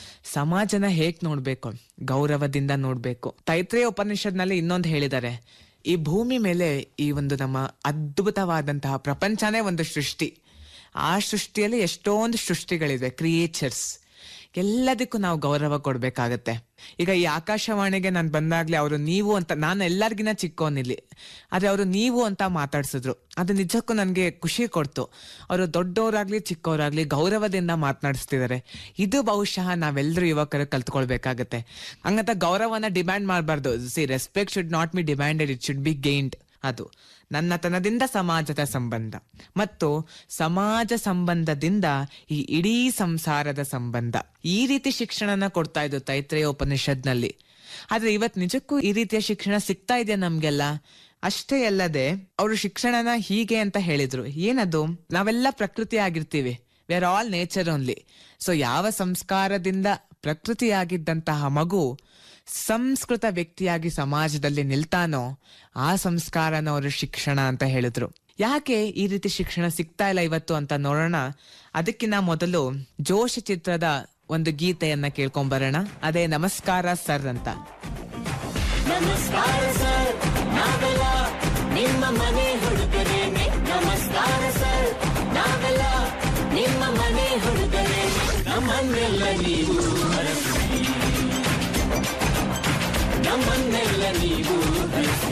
ಸಮಾಜನ ಹೇಗ್ ನೋಡ್ಬೇಕು ಗೌರವದಿಂದ ನೋಡ್ಬೇಕು ತೈತ್ರೇಯ ಉಪನಿಷತ್ನಲ್ಲಿ ಇನ್ನೊಂದು ಹೇಳಿದ್ದಾರೆ ಈ ಭೂಮಿ ಮೇಲೆ ಈ ಒಂದು ನಮ್ಮ ಅದ್ಭುತವಾದಂತಹ ಪ್ರಪಂಚನೇ ಒಂದು ಸೃಷ್ಟಿ ಆ ಸೃಷ್ಟಿಯಲ್ಲಿ ಎಷ್ಟೊಂದು ಸೃಷ್ಟಿಗಳಿದೆ ಕ್ರಿಯೇಚರ್ಸ್ ಎಲ್ಲದಕ್ಕೂ ನಾವು ಗೌರವ ಕೊಡ್ಬೇಕಾಗತ್ತೆ ಈಗ ಈ ಆಕಾಶವಾಣಿಗೆ ನಾನು ಬಂದಾಗ್ಲೇ ಅವರು ನೀವು ಅಂತ ನಾನು ಎಲ್ಲರಿಗಿನ ಚಿಕ್ಕೋನಿಲ್ಲಿ ಆದ್ರೆ ಅವರು ನೀವು ಅಂತ ಮಾತಾಡ್ಸಿದ್ರು ಅದು ನಿಜಕ್ಕೂ ನನಗೆ ಖುಷಿ ಕೊಡ್ತು ಅವರು ದೊಡ್ಡವರಾಗ್ಲಿ ಚಿಕ್ಕವರಾಗ್ಲಿ ಗೌರವದಿಂದ ಮಾತನಾಡಿಸ್ತಿದ್ದಾರೆ ಇದು ಬಹುಶಃ ನಾವೆಲ್ಲರೂ ಯುವಕರು ಕಲ್ತ್ಕೊಳ್ಬೇಕಾಗತ್ತೆ ಹಂಗಂತ ಗೌರವನ ಡಿಮ್ಯಾಂಡ್ ಮಾಡಬಾರ್ದು see respect should not be demanded it should be gained ಅದು ನನ್ನತನದಿಂದ ಸಮಾಜದ ಸಂಬಂಧ ಮತ್ತು ಸಮಾಜ ಸಂಬಂಧದಿಂದ ಈ ಇಡೀ ಸಂಸಾರದ ಸಂಬಂಧ ಈ ರೀತಿ ಶಿಕ್ಷಣನ ಕೊಡ್ತಾ ಇದ್ದು ತೈತ್ರೇಯ ಉಪನಿಷತ್ನಲ್ಲಿ ಆದ್ರೆ ಇವತ್ ನಿಜಕ್ಕೂ ಈ ರೀತಿಯ ಶಿಕ್ಷಣ ಸಿಗ್ತಾ ಇದೆ ನಮ್ಗೆಲ್ಲ ಅಷ್ಟೇ ಅಲ್ಲದೆ ಅವರು ಶಿಕ್ಷಣನ ಹೀಗೆ ಅಂತ ಹೇಳಿದ್ರು ಏನದು ನಾವೆಲ್ಲ ಪ್ರಕೃತಿ ಆಗಿರ್ತೀವಿ we are all nature only so ಯಾವ ಸಂಸ್ಕಾರದಿಂದ ಪ್ರಕೃತಿಯಾಗಿದ್ದಂತಹ ಮಗು ಸಂಸ್ಕೃತ ವ್ಯಕ್ತಿಯಾಗಿ ಸಮಾಜದಲ್ಲಿ ನಿಲ್ತಾನೋ ಆ ಸಂಸ್ಕಾರನ ಅವರು ಶಿಕ್ಷಣ ಅಂತ ಹೇಳಿದ್ರು ಯಾಕೆ ಈ ರೀತಿ ಶಿಕ್ಷಣ ಸಿಗ್ತಾ ಇಲ್ಲ ಇವತ್ತು ಅಂತ ನೋಡೋಣ ಅದಕ್ಕಿಂತ ಮೊದಲು ಜೋಶ್ ಚಿತ್ರದ ಒಂದು ಗೀತೆಯನ್ನ ಕೇಳ್ಕೊಂಬರೋಣ ಅದೇ ನಮಸ್ಕಾರ ಸರ್ ಅಂತ ನಮಸ್ಕಾರ ಸರ್ ನಾವೆಲ್ಲ ನಿಮ್ಮ ಮನೆ ಹುಡುಗರೇನೆ ನಮಸ್ಕಾರ ಸರ್ ನಾವೆಲ್ಲ ನಿಮ್ಮ ಮನೆ ಹುಡುಗರೇನೆ ನಮ್ಮನ್ನೆಲ್ಲ ನೀವು ಹರಸಿ ನಮ್ಮನ್ನೆಲ್ಲ ನೀವು ಹರಸಿ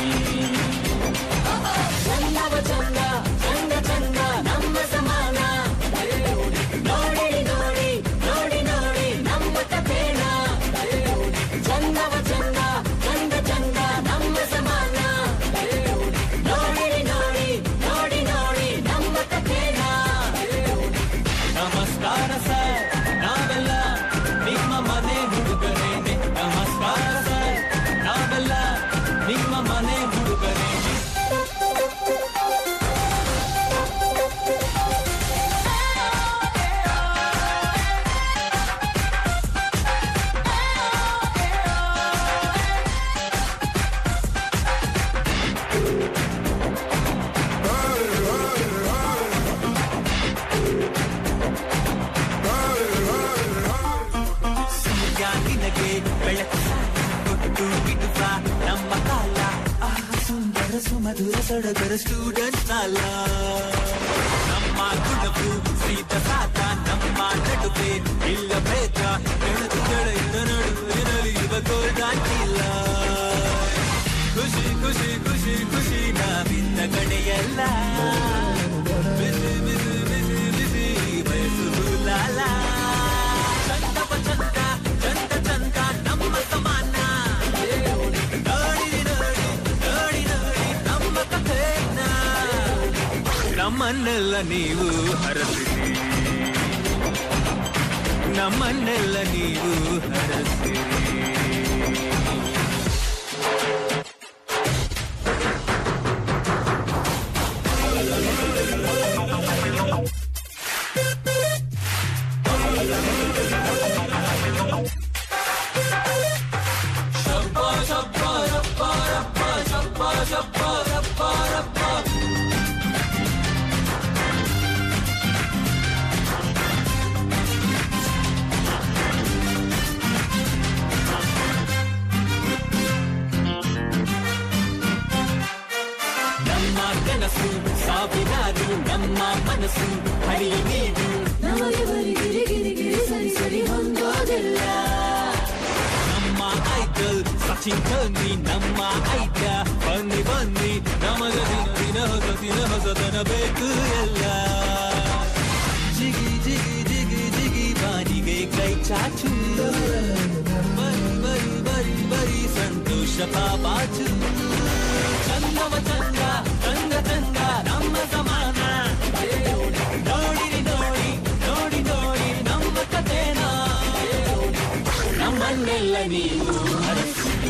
ಚಂದವ ಚಂದ ಚಂದ ಚಂದ ನಮ್ಮ ಸಮಾನ ನೋಡಿ ನೋಡಿ ನೋಡಿ ನೋಡಿ ನಮ್ಮ ತಪೇಣ ಚಂದವ ಚಂದ ಚಂದ ಚಂದ ನಮ್ಮ ಸಮಾನ ನೋಡಿ ನೋಡಿ ನೋಡಿ ನೋಡಿ ನಮ್ಮ ತಪೇಣ ನಮಸ್ಕಾರ ಸರ್ ನಾವೆಲ್ಲ ನಿಮ್ಮ ಮನೆ ಹುಡುಗರೇನೆ ನಮಸ್ಕಾರ ಸರ್ ನಾವೆಲ್ಲ ನಿಮ್ಮ ಮಧುರ ಸಡಗರ ಸ್ಟೂಡೆಂಟ್ ಸಾಲ ನಮ್ಮ ಗುಣವು ಸೀತ ಸಾತ ನಮ್ಮ ನಡುವೆ ಇಲ್ಲ ಭೇದ ಬೆಳೆದು ಬೆಳೆಯುತ್ತ ನಡುವಿನಲ್ಲಿ ಇವ ಗೋಲ್ಡಾಂಟಿಲ್ಲ ಖುಷಿ ಖುಷಿ ಖುಷಿ ಖುಷಿ ನಾವಿಂದ ಕಡೆಯಲ್ಲ ಬಿಸಿ ಬಿಸಿ ಬಿಸಿ ಬಿಸಿ ಬಯಸು ಲಾಲ ಚಂದವ ಚಂದ ಚಂದ ಚಂದ ನಮ್ಮ ಸಮಾನ ನೋಡಿ ನೋಡಿ ನೋಡಿ ನೋಡಿ ನಮ್ಮ ಕಥೆನ ನಮ್ಮನ್ನೆಲ್ಲ ನೀವು ಹರಸಿರಿ ನಮ್ಮನ್ನೆಲ್ಲ ನೀವು ಹರಸಿರಿ ನಮ್ಮ ಕನಸು ಸಾವಿರಾರು ನಮ್ಮ ಮನಸ್ಸು ಹರಿಯ ನೀರು ನಮ್ಮ ಐಡಲ್ ಸಚಿನ್ ಧೋನಿ ನಮ್ಮ ಐಡ ಬನ್ನಿ ಬನ್ನಿ ನಮಗ ದಿನ ದಿನ ಹೊಸ ದಿನ ಹೊಸತನ ಬೇಕು ಎಲ್ಲ ಜಿಗಿ ಜಿಗಿ ಜಿಗಿ ಜಿಗಿ ಬಾನಿಗೆ ಕೈ ಚಾಚು ಬರಿ ಬರಿ ಬರಿ ಬರಿ ಸಂತೋಷ ಪಾಪಾಚು ಚಂದವ ಚಂದ ಚಂದ ಚಂದ ನಮ್ಮ ಸಮಾನ ನೋಡಿರಿ ನೋಡಿ ನೋಡಿ ನೋಡಿ ನಮ್ಮ ಕಥೆನ ನಮ್ಮನ್ನೆಲ್ಲ ನೀವು ಹರಸಿರಿ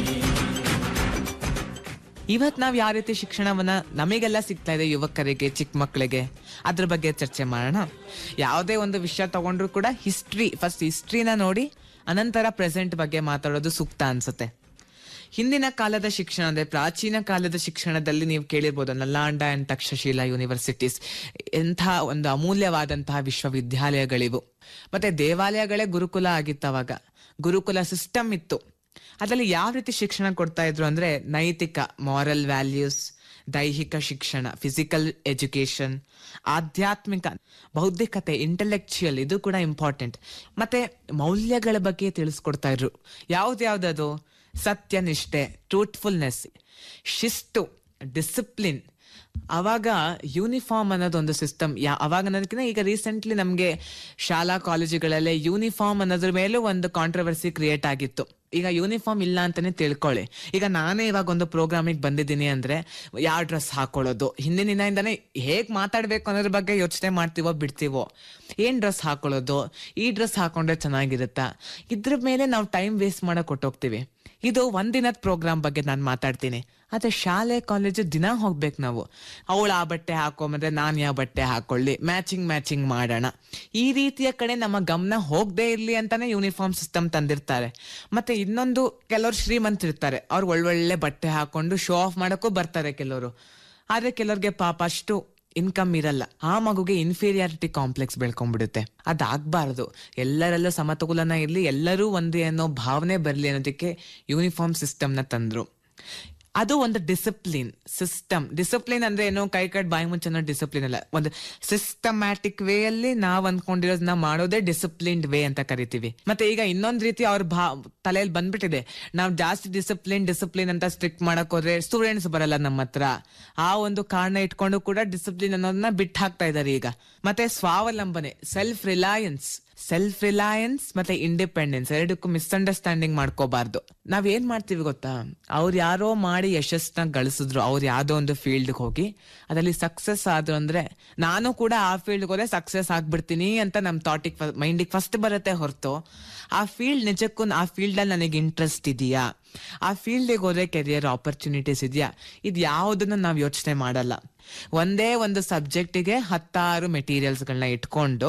ಇವತ್ ನಾವ್ ಯಾವ ರೀತಿ ಶಿಕ್ಷಣವನ್ನ ನಮಗೆಲ್ಲ ಸಿಗ್ತಾ ಇದೆ ಯುವಕರಿಗೆ ಚಿಕ್ಕ ಮಕ್ಕಳಿಗೆ ಅದ್ರ ಬಗ್ಗೆ ಚರ್ಚೆ ಮಾಡೋಣ ಯಾವುದೇ ಒಂದು ವಿಷಯ ತಗೊಂಡ್ರು ಕೂಡ ಹಿಸ್ಟ್ರಿ ಫಸ್ಟ್ ಹಿಸ್ಟ್ರಿನ ನೋಡಿ ಅನಂತರ ಪ್ರೆಸೆಂಟ್ ಬಗ್ಗೆ ಮಾತಾಡೋದು ಸೂಕ್ತ ಅನ್ಸುತ್ತೆ ಹಿಂದಿನ ಕಾಲದ ಶಿಕ್ಷಣ ಅಂದ್ರೆ ಪ್ರಾಚೀನ ಕಾಲದ ಶಿಕ್ಷಣದಲ್ಲಿ ನೀವು ಕೇಳಿರ್ಬೋದು ನಲ್ಲಾಂಡ ಅಂಡ್ ತಕ್ಷಶಿಲಾ ಯೂನಿವರ್ಸಿಟೀಸ್ ಎಂಥ ಒಂದು ಅಮೂಲ್ಯವಾದಂತಹ ವಿಶ್ವವಿದ್ಯಾಲಯಗಳಿವು ಮತ್ತೆ ದೇವಾಲಯಗಳೇ ಗುರುಕುಲ ಆಗಿತ್ತು ಅವಾಗ ಗುರುಕುಲ ಸಿಸ್ಟಮ್ ಇತ್ತು ಅದರಲ್ಲಿ ಯಾವ ರೀತಿ ಶಿಕ್ಷಣ ಕೊಡ್ತಾ ಇದ್ರು ಅಂದ್ರೆ ನೈತಿಕ ಮಾರಲ್ ವ್ಯಾಲ್ಯೂಸ್ ದೈಹಿಕ ಶಿಕ್ಷಣ ಫಿಸಿಕಲ್ ಎಜುಕೇಶನ್ ಆಧ್ಯಾತ್ಮಿಕ ಬೌದ್ಧಿಕತೆ ಇಂಟೆಲೆಕ್ಚುಯಲ್ ಇದು ಕೂಡ ಇಂಪಾರ್ಟೆಂಟ್ ಮತ್ತೆ ಮೌಲ್ಯಗಳ ಬಗ್ಗೆ ತಿಳಿಸ್ಕೊಡ್ತಾ ಇದ್ರು ಯಾವ್ದ್ಯಾವ್ದದು ಸತ್ಯನಿಷ್ಠೆ ಟ್ರೂತ್ಫುಲ್ನೆಸ್ ಶಿಸ್ತು ಡಿಸಿಪ್ಲಿನ್ ಅವಾಗ ಯೂನಿಫಾರ್ಮ್ ಅನ್ನೋದೊಂದು ಸಿಸ್ಟಮ್ ಯಾ ಅವಾಗ ಅನ್ನೋದಕ್ಕಿಂತ ಈಗ ರೀಸೆಂಟ್ಲಿ ನಮಗೆ ಶಾಲಾ ಕಾಲೇಜುಗಳಲ್ಲೇ ಯೂನಿಫಾರ್ಮ್ ಅನ್ನೋದ್ರ ಮೇಲೂ ಒಂದು ಕಾಂಟ್ರವರ್ಸಿ ಕ್ರಿಯೇಟ್ ಆಗಿತ್ತು ಈಗ ಯೂನಿಫಾರ್ಮ್ ಇಲ್ಲ ಅಂತಾನೆ ತಿಳ್ಕೊಳ್ಳಿ ಈಗ ನಾನೇ ಇವಾಗ ಒಂದು ಪ್ರೋಗ್ರಾಮಿಗೆ ಬಂದಿದ್ದೀನಿ ಅಂದ್ರೆ ಯಾವ ಡ್ರೆಸ್ ಹಾಕೊಳ್ಳೋದು ಹಿಂದಿನ ದಿನದಿಂದಾನೇ ಹೇಗ್ ಮಾತಾಡ್ಬೇಕು ಅನ್ನೋದ್ರ ಬಗ್ಗೆ ಯೋಚನೆ ಮಾಡ್ತೀವೋ ಬಿಡ್ತೀವೋ ಏನ್ ಡ್ರೆಸ್ ಹಾಕೊಳ್ಳೋದು ಈ ಡ್ರೆಸ್ ಹಾಕೊಂಡ್ರೆ ಚೆನ್ನಾಗಿರುತ್ತಾ ಇದ್ರ ಮೇಲೆ ನಾವು ಟೈಮ್ ವೇಸ್ಟ್ ಮಾಡಕ್ ಕೊಟ್ಟೋಗ್ತೀವಿ ಇದು ಒಂದಿನದ ಪ್ರೋಗ್ರಾಮ್ ಬಗ್ಗೆ ನಾನು ಮಾತಾಡ್ತೀನಿ ಆದ್ರೆ ಶಾಲೆ ಕಾಲೇಜು ದಿನ ಹೋಗ್ಬೇಕು ನಾವು ಅವಳು ಆ ಬಟ್ಟೆ ಹಾಕೊಂಬಂದ್ರೆ ನಾನ್ ಯಾವ ಬಟ್ಟೆ ಹಾಕೊಳ್ಳಿ ಮ್ಯಾಚಿಂಗ್ ಮ್ಯಾಚಿಂಗ್ ಮಾಡೋಣ ಈ ರೀತಿಯ ಕಡೆ ನಮ್ಮ ಗಮನ ಹೋಗದೆ ಇರ್ಲಿ ಅಂತಾನೆ ಯೂನಿಫಾರ್ಮ್ ಸಿಸ್ಟಮ್ ತಂದಿರ್ತಾರೆ ಮತ್ತೆ ಇನ್ನೊಂದು ಕೆಲವರು ಶ್ರೀಮಂತರಿರ್ತಾರೆ ಅವ್ರು ಒಳ್ಳೊಳ್ಳೆ ಬಟ್ಟೆ ಹಾಕೊಂಡು ಶೋ ಆಫ್ ಮಾಡಕ್ಕೂ ಬರ್ತಾರೆ ಕೆಲವರು ಆದ್ರೆ ಕೆಲವ್ರಿಗೆ ಪಾಪ ಅಷ್ಟು ಇನ್ಕಮ್ ಇರಲ್ಲ ಆ ಮಗುಗೆ ಇನ್ಫೀರಿಯಾರಿಟಿ ಕಾಂಪ್ಲೆಕ್ಸ್ ಬೆಳ್ಕೊಂಡ್ಬಿಡುತ್ತೆ ಅದಾಗಬಾರ್ದು ಎಲ್ಲರಲ್ಲೂ ಸಮತೋಲನ ಇರ್ಲಿ ಎಲ್ಲರೂ ಒಂದೇ ಅನ್ನೋ ಭಾವನೆ ಬರಲಿ ಅನ್ನೋದಕ್ಕೆ ಯೂನಿಫಾರ್ಮ್ ಸಿಸ್ಟಮ್ನ ತಂದ್ರು ಅದು ಒಂದು ಡಿಸಿಪ್ಲಿನ್ ಸಿಸ್ಟಮ್ ಡಿಸಿಪ್ಲಿನ್ ಅಂದ್ರೆ ಏನು ಕೈ ಕಟ್ ಬಾಯಿ ಮುಚ್ಚೋ ಡಿಸಿಪ್ಲಿನ್ ಅಲ್ಲ ಒಂದು ಸಿಸ್ಟಮ್ಯಾಟಿಕ್ ವೇ ಅಲ್ಲಿ ನಾವ್ ಅಂದ್ಕೊಂಡಿರೋದನ್ನ ಮಾಡೋದೇ ಡಿಸಿಪ್ಲಿನ್ಡ್ ವೇ ಅಂತ ಕರಿತೀವಿ ಮತ್ತೆ ಈಗ ಇನ್ನೊಂದ್ ರೀತಿ ಅವ್ರ ಭಾ ತಲೆಯಲ್ಲಿ ಬಂದ್ಬಿಟ್ಟಿದೆ ನಾವ್ ಜಾಸ್ತಿ ಡಿಸಿಪ್ಲಿನ್ ಡಿಸಿಪ್ಲಿನ್ ಅಂತ ಸ್ಟ್ರಿಕ್ಟ್ ಮಾಡಕ್ ಹೋದ್ರೆ ಸ್ಟೂಡೆಂಟ್ಸ್ ಬರಲ್ಲ ನಮ್ಮ ಹತ್ರ ಆ ಒಂದು ಕಾರಣ ಇಟ್ಕೊಂಡು ಕೂಡ ಡಿಸಿಪ್ಲಿನ್ ಅನ್ನೋದನ್ನ ಬಿಟ್ಟು ಹಾಕ್ತಾ ಇದಾರೆ ಈಗ ಮತ್ತೆ ಸ್ವಾವಲಂಬನೆ ಸೆಲ್ಫ್ ರಿಲಯನ್ಸ್ ಸೆಲ್ಫ್ ರಿಲಯನ್ಸ್ ಮತ್ತೆ ಇಂಡಿಪೆಂಡೆನ್ಸ್ ಎರಡಕ್ಕೂ ಮಿಸ್ಅಂಡರ್ಸ್ಟ್ಯಾಂಡಿಂಗ್ ಮಾಡ್ಕೋಬಾರ್ದು ನಾವ್ ಏನ್ ಮಾಡ್ತೀವಿ ಗೊತ್ತಾ ಅವ್ರು ಯಾರೋ ಮಾಡಿ ಯಶಸ್ನ ಗಳಿಸಿದ್ರು ಅವ್ರು ಯಾವ್ದೋ ಒಂದು ಫೀಲ್ಡ್ ಹೋಗಿ ಅದ್ರಲ್ಲಿ ಸಕ್ಸಸ್ ಆದ್ರು ಅಂದ್ರೆ ನಾನು ಕೂಡ ಆ ಫೀಲ್ಡ್ ಹೋದ್ರೆ ಸಕ್ಸಸ್ ಆಗ್ಬಿಡ್ತೀನಿ ಅಂತ ನಮ್ ಥಾಟಿಗೆ ಮೈಂಡಿಗೆ ಫಸ್ಟ್ ಬರುತ್ತೆ ಹೊರತು ಆ ಫೀಲ್ಡ್ ನಿಜಕ್ಕೂ ಆ ಫೀಲ್ಡ್ ಅಲ್ಲಿ ನನಗೆ ಇಂಟ್ರೆಸ್ಟ್ ಇದೆಯಾ ಆ ಫೀಲ್ಡಿಗೆ ಹೋದ್ರೆ ಕೆರಿಯರ್ ಆಪರ್ಚುನಿಟೀಸ್ ಇದೆಯಾ ಇದು ಯಾವುದನ್ನು ನಾವು ಯೋಚನೆ ಮಾಡಲ್ಲ ಒಂದೇ ಒಂದು ಸಬ್ಜೆಕ್ಟಿಗೆ ಹತ್ತಾರು ಮೆಟೀರಿಯಲ್ಸ್ಗಳನ್ನ ಇಟ್ಕೊಂಡು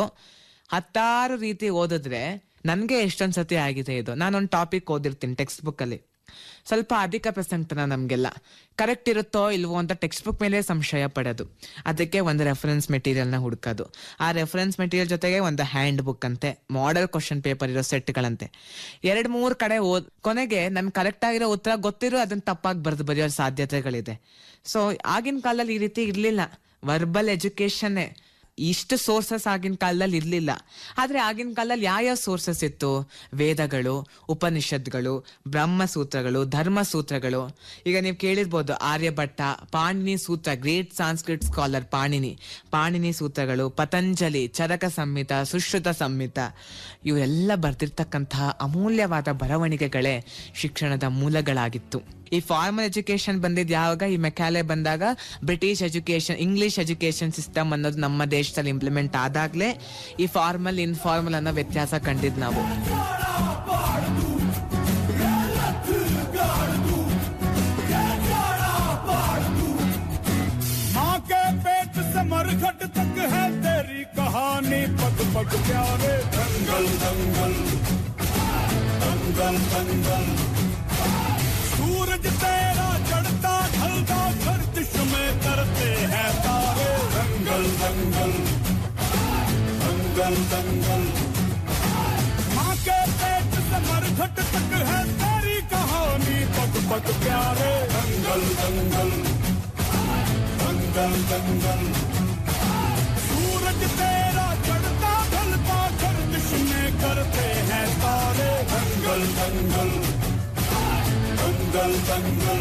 ಹತ್ತಾರು ರೀತಿ ಓದಿದ್ರೆ ನನ್ಗೆ ಎಷ್ಟೊಂದ್ ಸತಿ ಆಗಿದೆ ಇದು ನಾನೊಂದು ಟಾಪಿಕ್ ಓದಿರ್ತೀನಿ ಟೆಕ್ಸ್ಟ್ ಬುಕ್ ಅಲ್ಲಿ ಸ್ವಲ್ಪ ಅಧಿಕ ಪ್ರಸಂಗತನ ನಮ್ಗೆಲ್ಲ ಕರೆಕ್ಟ್ ಇರುತ್ತೋ ಇಲ್ವೋ ಅಂತ ಟೆಕ್ಸ್ಟ್ ಬುಕ್ ಮೇಲೆ ಸಂಶಯ ಪಡೋದು ಅದಕ್ಕೆ ಒಂದು ರೆಫರೆನ್ಸ್ ಮೆಟೀರಿಯಲ್ ನ ಹುಡುಕೋದು ಆ ರೆಫರೆನ್ಸ್ ಮೆಟೀರಿಯಲ್ ಜೊತೆಗೆ ಒಂದು ಹ್ಯಾಂಡ್ ಬುಕ್ ಅಂತೆ ಮಾಡೆಲ್ ಕ್ವಶನ್ ಪೇಪರ್ ಇರೋ ಸೆಟ್ಗಳಂತೆ ಎರಡ್ ಮೂರ್ ಕಡೆ ಓದ್ ಕೊನೆಗೆ ನನ್ ಕರೆಕ್ಟ್ ಆಗಿರೋ ಉತ್ತರ ಗೊತ್ತಿರೋ ಅದನ್ನ ತಪ್ಪಾಗಿ ಬರೆದು ಬರೆಯೋ ಸಾಧ್ಯತೆಗಳಿದೆ ಸೊ ಆಗಿನ ಕಾಲದಲ್ಲಿ ಈ ರೀತಿ ಇರ್ಲಿಲ್ಲ ವರ್ಬಲ್ ಎಜುಕೇಶನ್ ಇಷ್ಟು ಸೋರ್ಸಸ್ ಆಗಿನ ಕಾಲದಲ್ಲಿ ಇರ್ಲಿಲ್ಲ ಆದ್ರೆ ಆಗಿನ ಕಾಲದಲ್ಲಿ ಯಾವ ಸೋರ್ಸಸ್ ಇತ್ತು ವೇದಗಳು ಉಪನಿಷತ್ಗಳು ಬ್ರಹ್ಮಸೂತ್ರಗಳು ಧರ್ಮಸೂತ್ರಗಳು ಈಗ ನೀವು ಕೇಳಿರ್ಬೋದು ಆರ್ಯಭಟ್ಟ ಪಾಣಿನಿ ಸೂತ್ರ great Sanskrit scholar Panini Panini ಸೂತ್ರಗಳು ಪತಂಜಲಿ ಚರಕ ಸಂಹಿತ ಸುಶ್ರುತ ಸಂಹಿತ ಇವೆಲ್ಲ ಬರ್ತಿರ್ತಕ್ಕಂತಹ ಅಮೂಲ್ಯವಾದ ಬರವಣಿಗೆಗಳೇ ಶಿಕ್ಷಣದ ಮೂಲಗಳಾಗಿತ್ತು ಈ ಫಾರ್ಮಲ್ ಎಜುಕೇಶನ್ ಬಂದಿದ್ ಯಾವಾಗ ಈ ಮೆಕ್ಯಾಲೆ ಬಂದಾಗ British education English education system ಅನ್ನೋದು ನಮ್ಮ ದೇಶದಲ್ಲಿ ಇಂಪ್ಲಿಮೆಂಟ್ ಆದಾಗ್ಲೇ ಈ ಫಾರ್ಮಲ್ ಇನ್ಫಾರ್ಮಲ್ ಅನ್ನೋ ವ್ಯತ್ಯಾಸ ಕಂಡಿದ್ ನಾವು माँ के पेट से मरघट तक है तेरी कहानी पग पग प्यारे दंगल दंगल दंगल दंगल सूरज तेरा चढ़ता ढलता गर्दिश में करते हैं तारे दंगल दंगल दंगल दंगल माँ के पेट से मरघट तक है तेरी कहानी पग पग प्यारे दंगल दंगल दंगल दंगल सूरज तेरा चढ़ता ढलता गर्दिश में करते हैं तारे दंगल दंगल दंगल दंगल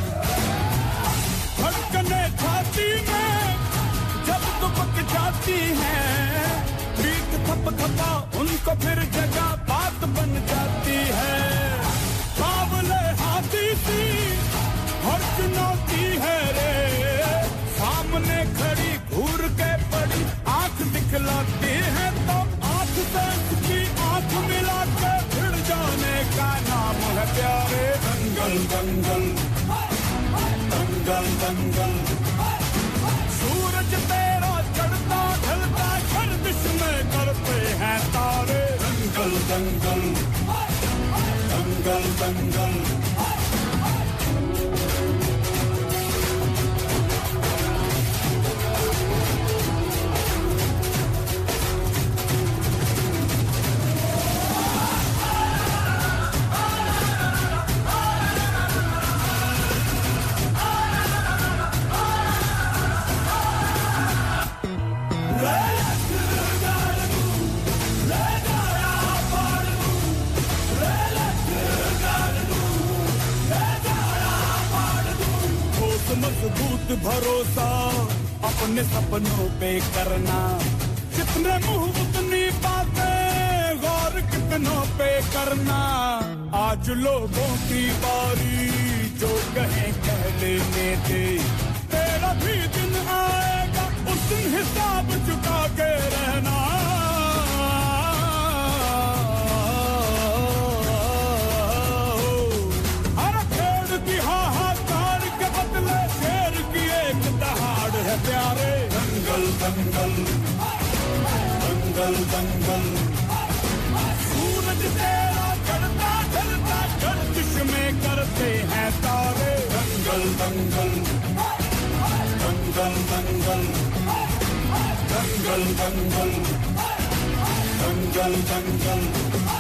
धड़कने छाती में जब दुबक जाती है पीठ थप थपा उनको फिर जगह बात बन जाती है बावले हाथी सी हर चुनौती है रे सामने खड़ी घूर के पड़ी आंख दिखलाती है तो आंख से उसकी आंख मिला के भिड़ जाने का नाम है प्यारे दंगल दंगल दंगल दंगल सूरज तेरा चढ़ता ढलता गर्दिश में करते हैं तारे दंगल दंगल दंगल दंगल ठोस मजबूत भरोसा अपने सपनों पे करना जितने मुंह उतनी बातें गौर कितनों पे करना आज लोगों की बारी जो कहे कह लेने दे तेरा भी दिन आएगा उस दिन हिसाब चुका के रहना हर खेड़ की हाहाकार के बदले शेर की एक दहाड़ है प्यारे दंगल दंगल दंगल दंगल सूरज तेरा चढ़ता ढलता गर्दिश में करते हैं तारे दंगल दंगल दंगल दंगल दंगल दंगल दंगल दंगल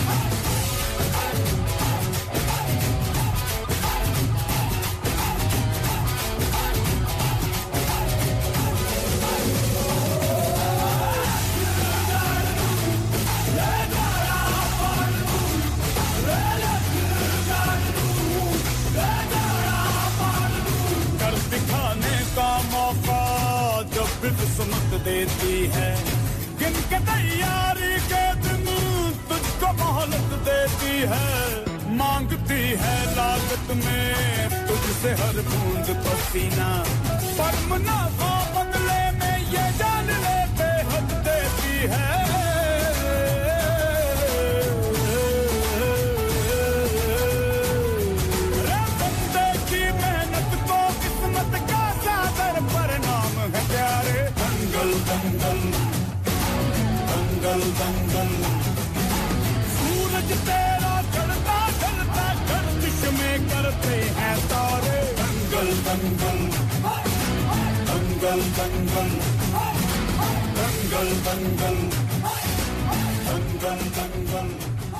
कर दिखाने का मौका जब भी किस्मत देती है गिन के तैयारी के दिन तुझको मोहलत देती है मांगती है लागत में तुझसे हर बूंद पसीना पर मुनाफा बदले में ये जान ले बेहद देती है बंदे की मेहनत को किस्मत का सागर परिणाम है प्यारे दंगल दंगल दंगल दंगल सूरज तेरा चढ़ता ढलता गर्दिश करते हैं तारे दंगल दंगल दंगल दंगल दंगल दंगल दंगल दंगल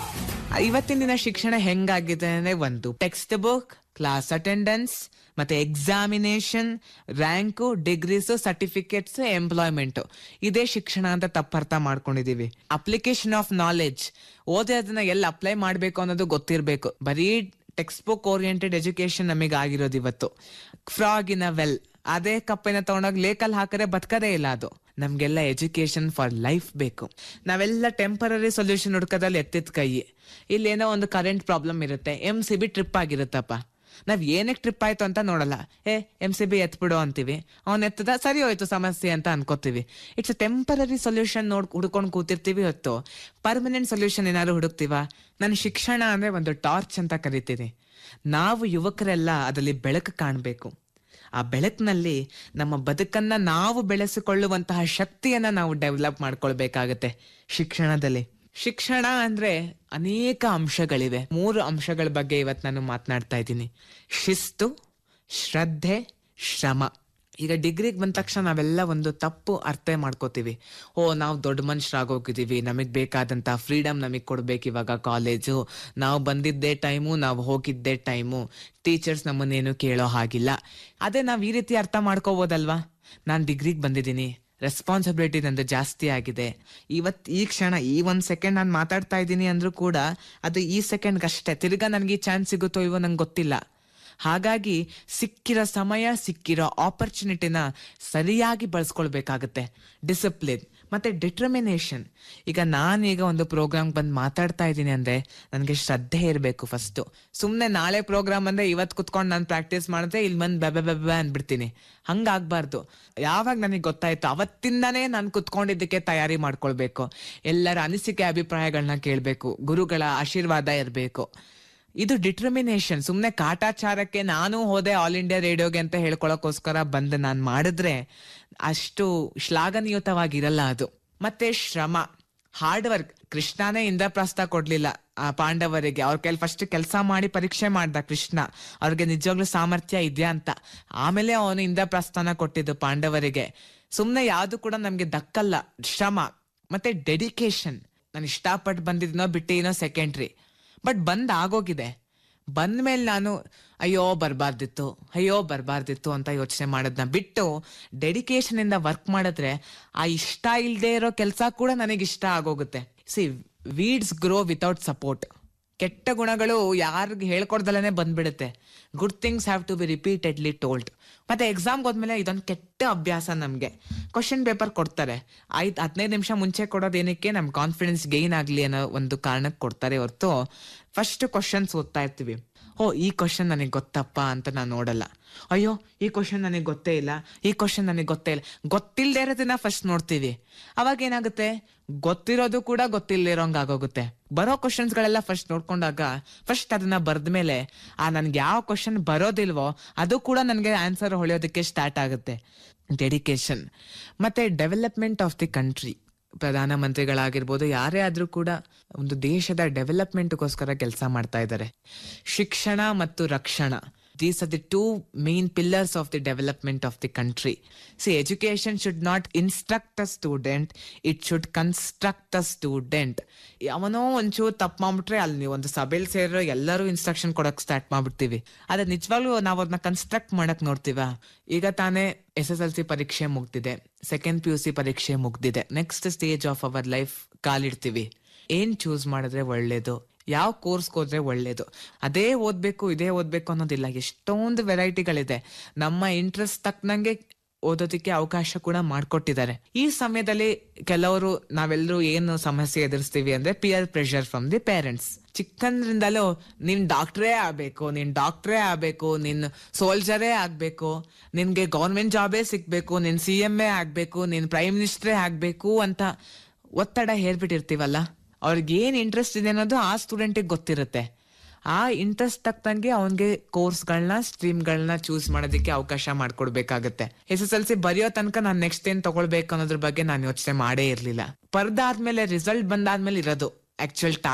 ಇವತ್ತಿನ ದಿನ ಶಿಕ್ಷಣ ಹೆಂಗಾಗಿದೆ ಅಂದ್ರೆ ಒಂದು ಟೆಕ್ಸ್ಟ್ ಬುಕ್ ಕ್ಲಾಸ್ ಅಟೆಂಡೆನ್ಸ್ ಮತ್ತೆ examination rank degrees certificates employment ಇದೇ ಶಿಕ್ಷಣ ಅಂತ ತಪ್ಪರ್ಥ ಮಾಡ್ಕೊಂಡಿದೀವಿ ಅಪ್ಲಿಕೇಶನ್ ಆಫ್ ನಾಲೆಡ್ಜ್ ಓದಿ ಅದನ್ನ ಎಲ್ಲಿ ಅಪ್ಲೈ ಮಾಡ್ಬೇಕು ಅನ್ನೋದು ಗೊತ್ತಿರ್ಬೇಕು ಬರೀ ಟೆಕ್ಸ್ಟ್ ಬುಕ್ ಓರಿಯೆಂಟೆಡ್ ಎಜುಕೇಶನ್ ನಮಗೆ ಆಗಿರೋದು ಇವತ್ತು ಫ್ರಾಗ್ ಇನ್ ಅ ವೆಲ್ ಅದೇ ಕಪ್ಪಿನ ತಗೊಂಡೋಗಿ ಲೇಕಲ್ ಹಾಕರೆ ಬದುಕದೇ ಇಲ್ಲ ಅದು ನಮ್ಗೆಲ್ಲ ಎಜುಕೇಶನ್ ಫಾರ್ ಲೈಫ್ ಬೇಕು ನಾವೆಲ್ಲ ಟೆಂಪರರಿ ಸೊಲ್ಯೂಷನ್ ಹುಡ್ಕೋದಲ್ಲಿ ಎತ್ತಿದ ಕೈ ಇಲ್ಲೇನೋ ಒಂದು ಕರೆಂಟ್ ಪ್ರಾಬ್ಲಮ್ ಇರುತ್ತೆ ಎಂ ಸಿ ಬಿ ಟ್ರಿಪ್ ಆಗಿರುತ್ತಪ್ಪ ನಾವ್ ಏನಕ್ಕೆ ಟ್ರಿಪ್ ಆಯ್ತು ಅಂತ ನೋಡಲ್ಲ ಏ ಎಂ ಸಿ ಬಿ ಎತ್ಬಿಡು ಅಂತೀವಿ ಅವ್ನ್ ಎತ್ತದ ಸರಿ ಹೋಯ್ತು ಸಮಸ್ಯೆ ಅಂತ ಅನ್ಕೋತೀವಿ ಇಟ್ಸ್ ಟೆಂಪರರಿ ಸೊಲ್ಯೂಷನ್ ನೋಡ್ ಹುಡ್ಕೊಂಡು ಕೂತಿರ್ತೀವಿ ಹೊತ್ತು ಪರ್ಮನೆಂಟ್ ಸೊಲ್ಯೂಷನ್ ಏನಾದ್ರು ಹುಡುಕ್ತಿವ ನಾನು ಶಿಕ್ಷಣ ಅಂದ್ರೆ ಒಂದು ಟಾರ್ಚ್ ಅಂತ ಕರಿತೀನಿ ನಾವು ಯುವಕರೆಲ್ಲ ಅದರಲ್ಲಿ ಬೆಳಕು ಕಾಣಬೇಕು ಆ ಬೆಳಕಿನಲ್ಲಿ ನಮ್ಮ ಬದುಕನ್ನ ನಾವು ಬೆಳೆಸಿಕೊಳ್ಳುವಂತಹ ಶಕ್ತಿಯನ್ನ ನಾವು ಡೆವಲಪ್ ಮಾಡ್ಕೊಳ್ಬೇಕಾಗತ್ತೆ ಶಿಕ್ಷಣದಲ್ಲಿ ಶಿಕ್ಷಣ ಅಂದ್ರೆ ಅನೇಕ ಅಂಶಗಳಿವೆ ಮೂರು ಅಂಶಗಳ ಬಗ್ಗೆ ಇವತ್ತು ನಾನು ಮಾತನಾಡ್ತಾ ಇದ್ದೀನಿ ಶಿಸ್ತು ಶ್ರದ್ಧೆ ಶ್ರಮ ಈಗ ಡಿಗ್ರಿಗೆ ಬಂದ ತಕ್ಷಣ ನಾವೆಲ್ಲ ಒಂದು ತಪ್ಪು ಅರ್ಥ ಮಾಡ್ಕೋತೀವಿ ಓ ನಾವು ದೊಡ್ಡ ಮನುಷ್ಯರಾಗೋಗಿದ್ದೀವಿ ನಮಗೆ ಬೇಕಾದಂತ ಫ್ರೀಡಮ್ ನಮಗೆ ಕೊಡ್ಬೇಕು ಇವಾಗ ಕಾಲೇಜು ನಾವು ಬಂದಿದ್ದೇ ಟೈಮು ನಾವು ಹೋಗಿದ್ದೇ ಟೈಮು ಟೀಚರ್ಸ್ ನಮ್ಮನ್ನೇನು ಕೇಳೋ ಹಾಗಿಲ್ಲ ಅದೇ ನಾವು ಈ ರೀತಿ ಅರ್ಥ ಮಾಡ್ಕೋಬೋದಲ್ವಾ ನಾನು ಡಿಗ್ರಿಗೆ ಬಂದಿದ್ದೀನಿ ರೆಸ್ಪಾನ್ಸಿಬಿಲಿಟಿ ನಂದು ಜಾಸ್ತಿ ಆಗಿದೆ ಇವತ್ ಈ ಕ್ಷಣ ಈ ಒಂದ್ ಸೆಕೆಂಡ್ ನಾನು ಮಾತಾಡ್ತಾ ಇದ್ದೀನಿ ಅಂದ್ರೂ ಕೂಡ ಅದು ಈ ಸೆಕೆಂಡ್ ಅಷ್ಟೇ ತಿರ್ಗಾ ನನಗೆ ಈ ಚಾನ್ಸ್ ಸಿಗುತ್ತೋ ಇವೋ ನಂಗೆ ಗೊತ್ತಿಲ್ಲ ಹಾಗಾಗಿ ಸಿಕ್ಕಿರೋ ಸಮಯ ಸಿಕ್ಕಿರೋ ಆಪರ್ಚುನಿಟಿನ ಸರಿಯಾಗಿ ಬಳಸ್ಕೊಳ್ಬೇಕಾಗತ್ತೆ ಡಿಸಿಪ್ಲಿನ್ ಮತ್ತೆ ಡಿಟರ್ಮಿನೇಷನ್ ಈಗ ನಾನೀಗ ಒಂದು ಪ್ರೋಗ್ರಾಮ್ ಬಂದು ಮಾತಾಡ್ತಾ ಇದ್ದೀನಿ ಅಂದ್ರೆ ನನಗೆ ಶ್ರದ್ಧೆ ಇರಬೇಕು ಫಸ್ಟ್ ಸುಮ್ಮನೆ ನಾಳೆ ಪ್ರೋಗ್ರಾಮ್ ಅಂದ್ರೆ ಇವತ್ತು ಕುತ್ಕೊಂಡು ನಾನು ಪ್ರಾಕ್ಟೀಸ್ ಮಾಡಿದ್ರೆ ಇಲ್ಲಿ ಬಂದು ಬೆಬೆ ಬೆಬೆ ಅಂದ್ಬಿಡ್ತೀನಿ ಹಂಗಾಗ್ಬಾರ್ದು ಯಾವಾಗ ನನಗೆ ಗೊತ್ತಾಯ್ತು ಅವತ್ತಿಂದಾನೇ ನಾನು ಕುತ್ಕೊಂಡಿದ್ದಕ್ಕೆ ತಯಾರಿ ಮಾಡ್ಕೊಳ್ಬೇಕು ಎಲ್ಲರ ಅನಿಸಿಕೆ ಅಭಿಪ್ರಾಯಗಳನ್ನ ಕೇಳಬೇಕು ಗುರುಗಳ ಆಶೀರ್ವಾದ ಇರಬೇಕು ಇದು ಡಿಟರ್ಮಿನೇಷನ್ ಸುಮ್ನೆ ಕಾಟಾಚಾರಕ್ಕೆ ನಾನು ಹೋದೆ ಆಲ್ ಇಂಡಿಯಾ ರೇಡಿಯೋಗೆ ಅಂತ ಹೇಳ್ಕೊಳಕ್ಕೋಸ್ಕರ ಬಂದು ನಾನು ಮಾಡಿದ್ರೆ ಅಷ್ಟು ಶ್ಲಾಘನೀಯತವಾಗಿರಲ್ಲ ಅದು ಮತ್ತೆ ಶ್ರಮ ಹಾರ್ಡ್ ವರ್ಕ್ ಕೃಷ್ಣನೇ ಇಂದ್ರಪ್ರಸ್ಥ ಕೊಡ್ಲಿಲ್ಲ ಆ ಪಾಂಡವರಿಗೆ ಅವ್ರ ಕೈಲಿ ಫಸ್ಟ್ ಕೆಲಸ ಮಾಡಿ ಪರೀಕ್ಷೆ ಮಾಡ್ದ ಕೃಷ್ಣ ಅವ್ರಿಗೆ ನಿಜವಾಗ್ಲೂ ಸಾಮರ್ಥ್ಯ ಇದೆಯಾ ಅಂತ ಆಮೇಲೆ ಅವನು ಇಂದ್ರಪ್ರಸ್ಥಾನ ಕೊಟ್ಟಿದ್ದು ಪಾಂಡವರಿಗೆ ಸುಮ್ನೆ ಯಾವ್ದು ಕೂಡ ನಮ್ಗೆ ದಕ್ಕಲ್ಲ ಶ್ರಮ ಮತ್ತೆ ಡೆಡಿಕೇಶನ್ ನಾನು ಇಷ್ಟಪಟ್ಟು ಬಂದಿದ್ದೀನೋ ಬಿಟ್ಟಿನೋ ಸೆಕೆಂಡ್ರಿ ಬಟ್ ಬಂದ್ ಆಗೋಗಿದೆ ಬಂದ್ಮೇಲೆ ನಾನು ಅಯ್ಯೋ ಬರಬಾರ್ದಿತ್ತು ಅಯ್ಯೋ ಬರಬಾರ್ದಿತ್ತು ಅಂತ ಯೋಚನೆ ಮಾಡೋದನ್ನ ಬಿಟ್ಟು ಡೆಡಿಕೇಶನ್ ಇಂದ ವರ್ಕ್ ಮಾಡಿದ್ರೆ ಆ ಇಷ್ಟ ಇಲ್ದೇ ಇರೋ ಕೆಲಸ ಕೂಡ ನನಗೆ ಇಷ್ಟ ಆಗೋಗುತ್ತೆ see weeds grow without support ಕೆಟ್ಟ ಗುಣಗಳು ಯಾರಿಗೆ ಹೇಳ್ಕೊಡ್ದಲೇ ಬಂದ್ಬಿಡುತ್ತೆ good things have to be repeatedly told ಮತ್ತೆ ಎಕ್ಸಾಮ್ಗೆ ಹೋದ್ಮೇಲೆ ಇದೊಂದು ಕೆಟ್ಟ ಅಭ್ಯಾಸ ನಮಗೆ ಕ್ವಶನ್ ಪೇಪರ್ ಕೊಡ್ತಾರೆ ಐದು ಹದಿನೈದು ನಿಮಿಷ ಮುಂಚೆ ಕೊಡೋದೇನಕ್ಕೆ ನಮ್ ಕಾನ್ಫಿಡೆನ್ಸ್ ಗೈನ್ ಆಗ್ಲಿ ಅನ್ನೋ ಒಂದು ಕಾರಣಕ್ಕೆ ಕೊಡ್ತಾರೆ ಹೊರತು ಫಸ್ಟ್ ಕ್ವಶನ್ಸ್ ಓದ್ತಾ ಇರ್ತೀವಿ ಓ ಈ ಕ್ವಶನ್ ನನಗೆ ಗೊತ್ತಪ್ಪ ಅಂತ ನಾನು ನೋಡಲ್ಲ ಅಯ್ಯೋ ಈ ಕ್ವಶನ್ ನನಗೆ ಗೊತ್ತೇ ಇಲ್ಲ ಈ ಕ್ವಶನ್ ನನಗೆ ಗೊತ್ತೇ ಇಲ್ಲ ಗೊತ್ತಿಲ್ಲದೆ ಇರೋದನ್ನ ಫಸ್ಟ್ ನೋಡ್ತೀವಿ ಅವಾಗ ಏನಾಗುತ್ತೆ ಗೊತ್ತಿರೋದು ಕೂಡ ಗೊತ್ತಿಲ್ಲದಿರೋಂಗ್ ಆಗೋಗುತ್ತೆ ಬರೋ ಕ್ವಶನ್ಸ್ ಗಳೆಲ್ಲ ಫಸ್ಟ್ ನೋಡ್ಕೊಂಡಾಗ ಫಸ್ಟ್ ಅದನ್ನ ಬರ್ದ್ಮೇಲೆ ಆ ನನ್ಗೆ ಯಾವ ಕ್ವಶನ್ ಬರೋದಿಲ್ವೋ ಅದು ಕೂಡ ನನಗೆ ಆನ್ಸರ್ ಹೊಳೆಯೋದಕ್ಕೆ ಸ್ಟಾರ್ಟ್ ಆಗುತ್ತೆ ಡೆಡಿಕೇಶನ್ ಮತ್ತೆ ಡೆವಲಪ್ಮೆಂಟ್ ಆಫ್ ದಿ ಕಂಟ್ರಿ ಪ್ರಧಾನಮಂತ್ರಿಗಳಾಗಿರ್ಬೋದು ಯಾರೇ ಆದ್ರೂ ಕೂಡ ಒಂದು ದೇಶದ ಡೆವಲಪ್ಮೆಂಟ್ಗೋಸ್ಕರ ಕೆಲಸ ಮಾಡ್ತಾ ಇದ್ದಾರೆ ಶಿಕ್ಷಣ ಮತ್ತು ರಕ್ಷಣಾ these are the two main pillars of the development of the country see education should not instruct a student it should construct a student ಅವನೋ ಒಂಚೂರು ತಪ್ಪು ಮಾಡ್ಬಿಟ್ರೆ ಅಲ್ಲಿ ನೀವು ಒಂದು ಸಭೆಯಲ್ಲಿ ಸೇರೋ ಎಲ್ಲರೂ ಇನ್ಸ್ಟ್ರಕ್ಷನ್ ಕೊಡಕ್ ಸ್ಟಾರ್ಟ್ ಮಾಡ್ಬಿಡ್ತೀವಿ ಅದೇ ನಿಜವಾಗ್ಲೂ ನಾವು ಅದನ್ನ ಕನ್ಸ್ಟ್ರಕ್ಟ್ ಮಾಡಕ್ ನೋಡ್ತೀವ ಈಗ ತಾನೇ ಎಸ್ ಎಸ್ ಎಲ್ ಸಿ ಪರೀಕ್ಷೆ ಮುಗ್ದಿದೆ ಸೆಕೆಂಡ್ ಪಿ ಯು ಸಿ ಪರೀಕ್ಷೆ ಮುಗ್ದಿದೆ next stage of our life ಕಾಲಿಡ್ತೀವಿ ಏನ್ ಚೂಸ್ ಮಾಡಿದ್ರೆ ಒಳ್ಳೇದು ಯಾವ ಕೋರ್ಸ್ ಹೋದ್ರೆ ಒಳ್ಳೇದು ಅದೇ ಓದ್ಬೇಕು ಇದೇ ಓದ್ಬೇಕು ಅನ್ನೋದಿಲ್ಲ ಎಷ್ಟೊಂದು ವೆರೈಟಿಗಳಿದೆ ನಮ್ಮ ಇಂಟ್ರೆಸ್ಟ್ ತಕ್ಕನಂಗೆ ಓದೋದಕ್ಕೆ ಅವಕಾಶ ಕೂಡ ಮಾಡ್ಕೊಟ್ಟಿದ್ದಾರೆ ಈ ಸಮಯದಲ್ಲಿ ಕೆಲವರು ನಾವೆಲ್ಲರೂ ಏನು ಸಮಸ್ಯೆ ಎದುರಿಸ್ತೀವಿ ಅಂದ್ರೆ peer pressure from the parents ಚಿಕ್ಕಂದ್ರಿಂದಲೂ ನೀನ್ ಡಾಕ್ಟ್ರೇ ಆಗ್ಬೇಕು ನೀನ್ ಡಾಕ್ಟ್ರೇ ಆಗ್ಬೇಕು ನೀನ್ ಸೋಲ್ಜರೇ ಆಗ್ಬೇಕು ನಿನ್ಗೆ ಗೌರ್ಮೆಂಟ್ ಜಾಬೇ ಸಿಗ್ಬೇಕು ನೀನ್ ಸಿ ಎಂ ಎ ಆಗ್ಬೇಕು ನೀನ್ ಪ್ರೈಮ್ ಮಿನಿಸ್ಟ್ರೇ ಆಗ್ಬೇಕು ಅಂತ ಒತ್ತಡ ಹೇರ್ಬಿಟ್ಟಿರ್ತೀವಲ್ಲ ಅವ್ರಿಗೆ ಏನ್ ಇಂಟ್ರೆಸ್ಟ್ ಇದೆ ಅನ್ನೋದು ಆ ಸ್ಟೂಡೆಂಟಿಗೆ ಗೊತ್ತಿರುತ್ತೆ ಆ ಇಂಟ್ರೆಸ್ಟ್ ತಕ್ಕಂಗೆ ಅವನ್ಗೆ ಕೋರ್ಸ್ಗಳನ್ನ ಸ್ಟ್ರೀಮ್ಗಳನ್ನ ಚೂಸ್ ಮಾಡೋದಕ್ಕೆ ಅವಕಾಶ ಮಾಡ್ಕೊಡ್ಬೇಕಾಗತ್ತೆ ಎಸ್ ಎಸ್ ಎಲ್ ಸಿ ಬರೆಯೋ ತನಕ ನಾನು ನೆಕ್ಸ್ಟ್ ಏನ್ ತಗೊಳ್ಬೇಕು ಅನ್ನೋದ್ರ ಬಗ್ಗೆ ನಾನು ಯೋಚನೆ ಮಾಡೇ ಇರ್ಲಿಲ್ಲ ಬರ್ದಾದ್ಮೇಲೆ ರಿಸಲ್ಟ್ ಬಂದಾದ್ಮೇಲೆ ಇರೋದು ಆಕ್ಚುಯಲ್ ಟಾಸ್ಕ್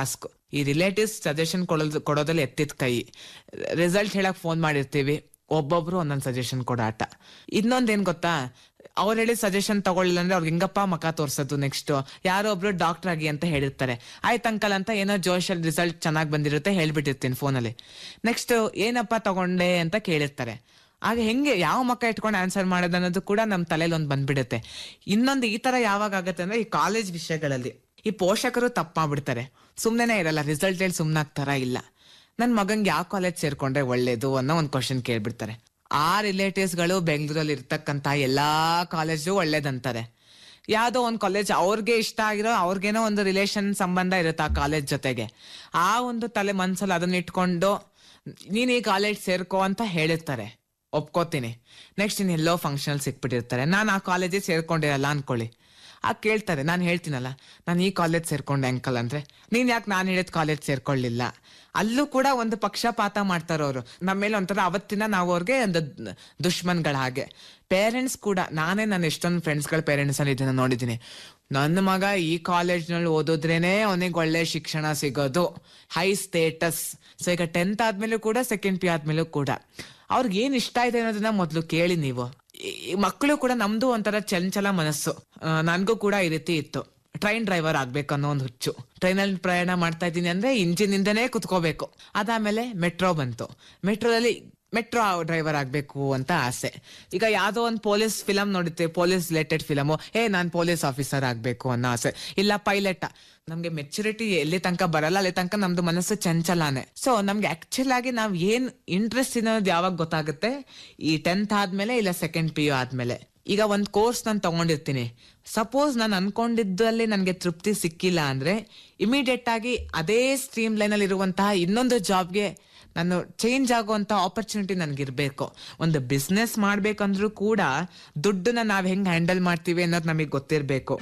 ಈ ರಿಲೇಟಿವ್ಸ್ ಸಜೆಷನ್ ಕೊಡೋದು ಕೊಡೋದ್ರಲ್ಲಿ ಎತ್ತಿದ ಕೈ ರಿಸಲ್ಟ್ ಹೇಳಕ್ ಫೋನ್ ಮಾಡಿರ್ತೀವಿ ಒಬ್ಬೊಬ್ರು ಒಂದೊಂದು ಸಜೆಷನ್ ಕೊಡೋ ಆಟ ಇನ್ನೊಂದೇನ್ ಗೊತ್ತಾ ಅವ್ರು ಹೇಳಿ ಸಜೆಷನ್ ತಗೊಳ್ಳಿಲ್ಲ ಅಂದ್ರೆ ಅವ್ರಿಗೆ ಹೆಂಗಪ್ಪ ಮಕ ತೋರ್ಸೋದು ನೆಕ್ಸ್ಟ್ ಯಾರೋ ಒಬ್ರು ಡಾಕ್ಟರ್ ಆಗಿ ಅಂತ ಹೇಳಿರ್ತಾರೆ ಆಯ್ತು ಅಂಕಲ್ ಅಂತ ಏನೋ ಜೋಶಲ್ ರಿಸಲ್ಟ್ ಚೆನ್ನಾಗಿ ಬಂದಿರುತ್ತೆ ಹೇಳ್ಬಿಟ್ಟಿರ್ತೀನಿ ಫೋನಲ್ಲಿ ನೆಕ್ಸ್ಟ್ ಏನಪ್ಪ ತಗೊಂಡೆ ಅಂತ ಕೇಳಿರ್ತಾರೆ ಆಗ ಹೆಂಗೆ ಯಾವ ಮಕ್ಕ ಇಟ್ಕೊಂಡು ಆನ್ಸರ್ ಮಾಡೋದು ಅನ್ನೋದು ಕೂಡ ನಮ್ಮ ತಲೆಯಲ್ಲಿ ಒಂದು ಬಂದ್ಬಿಡುತ್ತೆ ಇನ್ನೊಂದು ಈ ತರ ಯಾವಾಗ ಆಗತ್ತೆ ಅಂದ್ರೆ ಈ ಕಾಲೇಜ್ ವಿಷಯಗಳಲ್ಲಿ ಈ ಪೋಷಕರು ತಪ್ಪಾಗ್ಬಿಡ್ತಾರೆ ಸುಮ್ನೆನೆ ಇರಲ್ಲ ರಿಸಲ್ಟ್ ಹೇಳಿ ಸುಮ್ನಾಗ್ತಾರ ಇಲ್ಲ ನನ್ ಮಗಂಗೆ ಯಾವ ಕಾಲೇಜ್ ಸೇರ್ಕೊಂಡ್ರೆ ಒಳ್ಳೇದು ಅನ್ನೋ ಒಂದು ಕ್ವಶನ್ ಕೇಳ್ಬಿಡ್ತಾರೆ ಆ ರಿಲೇಟಿವ್ಸ್ ಗಳು ಬೆಂಗಳೂರಲ್ಲಿ ಇರ್ತಕ್ಕಂತ ಎಲ್ಲಾ ಕಾಲೇಜು ಒಳ್ಳೇದಂತಾರೆ ಯಾವ್ದೋ ಒಂದ್ ಕಾಲೇಜ್ ಅವ್ರಿಗೆ ಇಷ್ಟ ಆಗಿರೋ ಅವ್ರಿಗೇನೋ ಒಂದು ರಿಲೇಷನ್ ಸಂಬಂಧ ಇರುತ್ತೆ ಆ ಕಾಲೇಜ್ ಜೊತೆಗೆ ಆ ಒಂದು ತಲೆ ಮನ್ಸಲ್ಲಿ ಅದನ್ನ ಇಟ್ಕೊಂಡು ನೀನ್ ಈ ಕಾಲೇಜ್ ಸೇರ್ಕೋ ಅಂತ ಹೇಳಿರ್ತಾರೆ ಒಪ್ಕೋತೀನಿ ನೆಕ್ಸ್ಟ್ ಇನ್ ಎಲ್ಲೋ ಫಂಕ್ಷನ್ ಸಿಕ್ಬಿಟ್ಟಿರ್ತಾರೆ ನಾನು ಆ ಕಾಲೇಜಿಗೆ ಸೇರ್ಕೊಂಡಿರಲ್ಲ ಅನ್ಕೊಳ್ಳಿ ಆ ಕೇಳ್ತಾರೆ ನಾನು ಹೇಳ್ತೀನಲ್ಲ ನಾನು ಈ ಕಾಲೇಜ್ ಸೇರ್ಕೊಂಡೆ ಅಂಕಲ್ ಅಂದ್ರೆ ನೀನ್ ಯಾಕೆ ನಾನು ಹೇಳಿದ ಕಾಲೇಜ್ ಸೇರ್ಕೊಳ್ಳಿಲ್ಲ ಅಲ್ಲೂ ಕೂಡ ಒಂದು ಪಕ್ಷಪಾತ ಮಾಡ್ತಾರ ಅವರು ನಮ್ಮ ಮೇಲೆ ಒಂಥರ ಅವತ್ತಿನ ನಾವು ಅವ್ರಿಗೆ ಒಂದು ದುಶ್ಮನ್ಗಳ ಹಾಗೆ ಪೇರೆಂಟ್ಸ್ ಕೂಡ ನಾನೇ ನಾನು ಎಷ್ಟೊಂದು ಫ್ರೆಂಡ್ಸ್ಗಳ ಪೇರೆಂಟ್ಸ್ ಅಲ್ಲಿ ಇದನ್ನ ನೋಡಿದ್ದೀನಿ ನನ್ನ ಮಗ ಈ ಕಾಲೇಜ್ನಲ್ಲಿ ಓದಿದ್ರೇನೆ ಅವನಿಗೆ ಒಳ್ಳೆ ಶಿಕ್ಷಣ ಸಿಗೋದು ಹೈ ಸ್ಟೇಟಸ್ ಸೊ ಈಗ ಟೆಂತ್ ಆದ್ಮೇಲೂ ಕೂಡ ಸೆಕೆಂಡ್ ಪಿ ಆದ್ಮೇಲೂ ಕೂಡ ಅವ್ರಿಗೆ ಏನ್ ಇಷ್ಟ ಇದೆ ಅನ್ನೋದನ್ನ ಮೊದ್ಲು ಕೇಳಿ ನೀವು ಈ ಮಕ್ಕಳು ಕೂಡ ನಮ್ದು ಒಂಥರ ಚಂಚಲ ಮನಸ್ಸು ಆ, ನನ್ಗೂ ಕೂಡ ಈ ರೀತಿ ಇತ್ತು ಟ್ರೈನ್ ಡ್ರೈವರ್ ಆಗ್ಬೇಕು ಅನ್ನೋ ಒಂದು ಹುಚ್ಚು ಟ್ರೈನಲ್ಲಿ ಪ್ರಯಾಣ ಮಾಡ್ತಾ ಇದ್ದೀನಿ ಅಂದ್ರೆ ಇಂಜಿನ್ ಇಂದನೇ ಕುತ್ಕೋಬೇಕು ಅದಾದ್ಮೇಲೆ ಮೆಟ್ರೋ ಬಂತು ಮೆಟ್ರೋದಲ್ಲಿ ಮೆಟ್ರೋ ಡ್ರೈವರ್ ಆಗ್ಬೇಕು ಅಂತ ಆಸೆ ಈಗ ಯಾವ್ದೋ ಒಂದು ಪೊಲೀಸ್ ಫಿಲಮ್ ನೋಡುತ್ತೆ ಪೊಲೀಸ್ ರಿಲೇಟೆಡ್ ಫಿಲಮು ಏ ನಾನ್ ಪೊಲೀಸ್ ಆಫೀಸರ್ ಆಗ್ಬೇಕು ಅನ್ನೋ ಆಸೆ ಇಲ್ಲ ಪೈಲಟ್ ನಮ್ಗೆ ಮೆಚುರಿಟಿ ಎಲ್ಲಿ ತನಕ ಬರಲ್ಲ ಅಲ್ಲಿ ತನಕ ನಮ್ದು ಮನಸ್ಸು ಚಂಚಲಾನೆ ಸೊ ನಮ್ಗೆ ಆಕ್ಚುಲ್ ಆಗಿ ನಾವ್ ಏನ್ ಇಂಟ್ರೆಸ್ಟ್ ಅನ್ನೋದು ಯಾವಾಗ ಗೊತ್ತಾಗುತ್ತೆ ಈ ಟೆಂತ್ ಆದ್ಮೇಲೆ ಇಲ್ಲ ಸೆಕೆಂಡ್ ಪಿ ಯು ಆದ್ಮೇಲೆ ಈಗ ಒಂದ್ ಕೋರ್ಸ್ ನಾನು ತಗೊಂಡಿರ್ತೀನಿ ಸಪೋಸ್ ನಾನು ಅನ್ಕೊಂಡಿದ್ದಲ್ಲಿ ನನಗೆ ತೃಪ್ತಿ ಸಿಕ್ಕಿಲ್ಲ ಅಂದ್ರೆ ಇಮಿಡಿಯೇಟ್ ಆಗಿ ಅದೇ ಸ್ಟ್ರೀಮ್ ಲೈನ್ ಅಲ್ಲಿ ಇರುವಂತಹ ಇನ್ನೊಂದು ಜಾಬ್ಗೆ ನಾನು ಚೇಂಜ್ ಆಗುವಂತ ಆಪರ್ಚುನಿಟಿ ನನ್ಗಿರ್ಬೇಕು ಒಂದು ಬಿಸ್ನೆಸ್ ಮಾಡ್ಬೇಕಂದ್ರೂ ಕೂಡ ದುಡ್ಡನ್ನ ನಾವ್ ಹೆಂಗ್ ಹ್ಯಾಂಡಲ್ ಮಾಡ್ತೀವಿ ಅನ್ನೋದು ನಮಗೆ ಗೊತ್ತಿರ್ಬೇಕು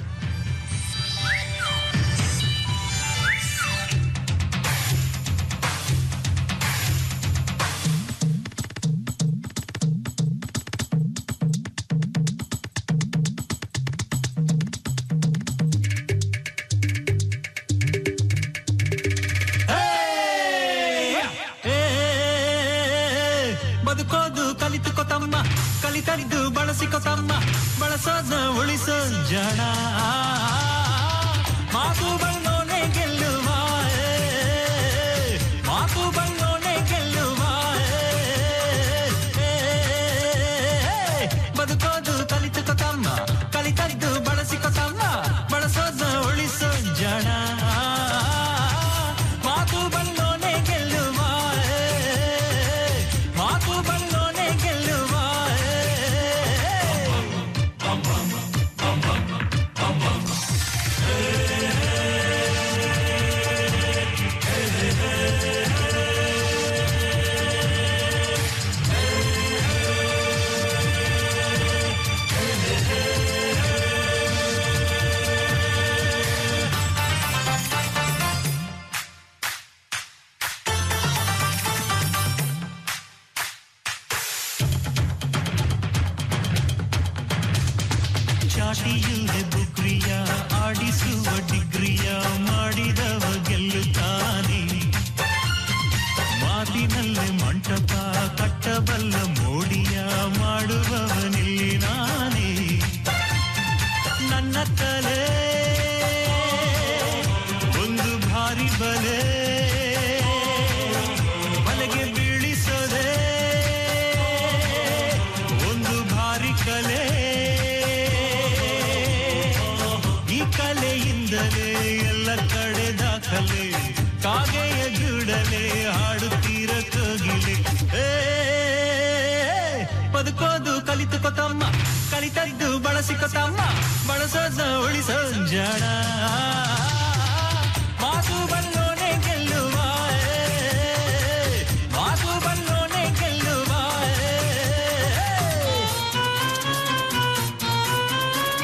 ಬದುಕೋದು ಕಲಿತುಕೊತಮ್ಮ ಕಲಿತರಿದ್ದು ಬಳಸಿಕೊತಮ್ಮ ಬಳಸೋದ ಉಳಿಸೋ ಜನ ಮಾತು ಬಣ್ಣೋನೆ ಗೆಲ್ಲುವ ಏ, ಮಾತು ಬಣ್ಣೋನೆ ಗೆಲ್ಲುವ ಏ, ಏ, ಬದುಕೋದು ಕಲಿತುಕೊತಮ್ಮ ಕಲಿತರಿದ್ದು ಬಳಸಿಕೊತಮ್ಮ ಬಳಸೋದ ಉಳಿಸೋ ಜನ ಮಾತು ಬಣ್ಣೋನೆ ಗೆಲ್ಲುವ ಏ, ಮಾತು ಬಣ್ಣೋನೆ ಗೆಲ್ಲುವ ಚಾಟಿಯಿಲ್ಲದೆ ಬುಗ್ರಿಯ ಆಡಿಸುವ ಡಿಗ್ರಿಯ ಮಾಡಿದವ ಗೆಲ್ಲುತ್ತಾನೆ ಮಾತಿನಲ್ಲೇ ಮಂಟಪ ಕಟ್ಟಬಲ್ಲ ಮೋಡಿಯ ಮಾಡುವವನಿಲ್ಲಿ ನಾನೇ ನನ್ನ ತಲೆ ಒಂದು ಭಾರಿ ಬಲೆ ಬಲೆಗೆ ಬೀಳಿಸದೆ ಒಂದು ಭಾರಿ ಕಲೆ ಈ ಕಲೆಯಿಂದಲೇ ಎಲ್ಲ ಕಡೆ ದಾಖಲೆ ಕಾಗೆಯ ಜುಡಲೆ ಹಾಡುತ್ತೀರ ಕೋಗಿಲೆ ಏ, ಬದುಕೋದು ಕಲಿತುಕೊತಮ್ಮ ಕಲಿತದ್ದು ಬಳಸಿಕೊತಮ್ಮ ಬಳಸೋದ ಉಳಿಸೋ ಜನ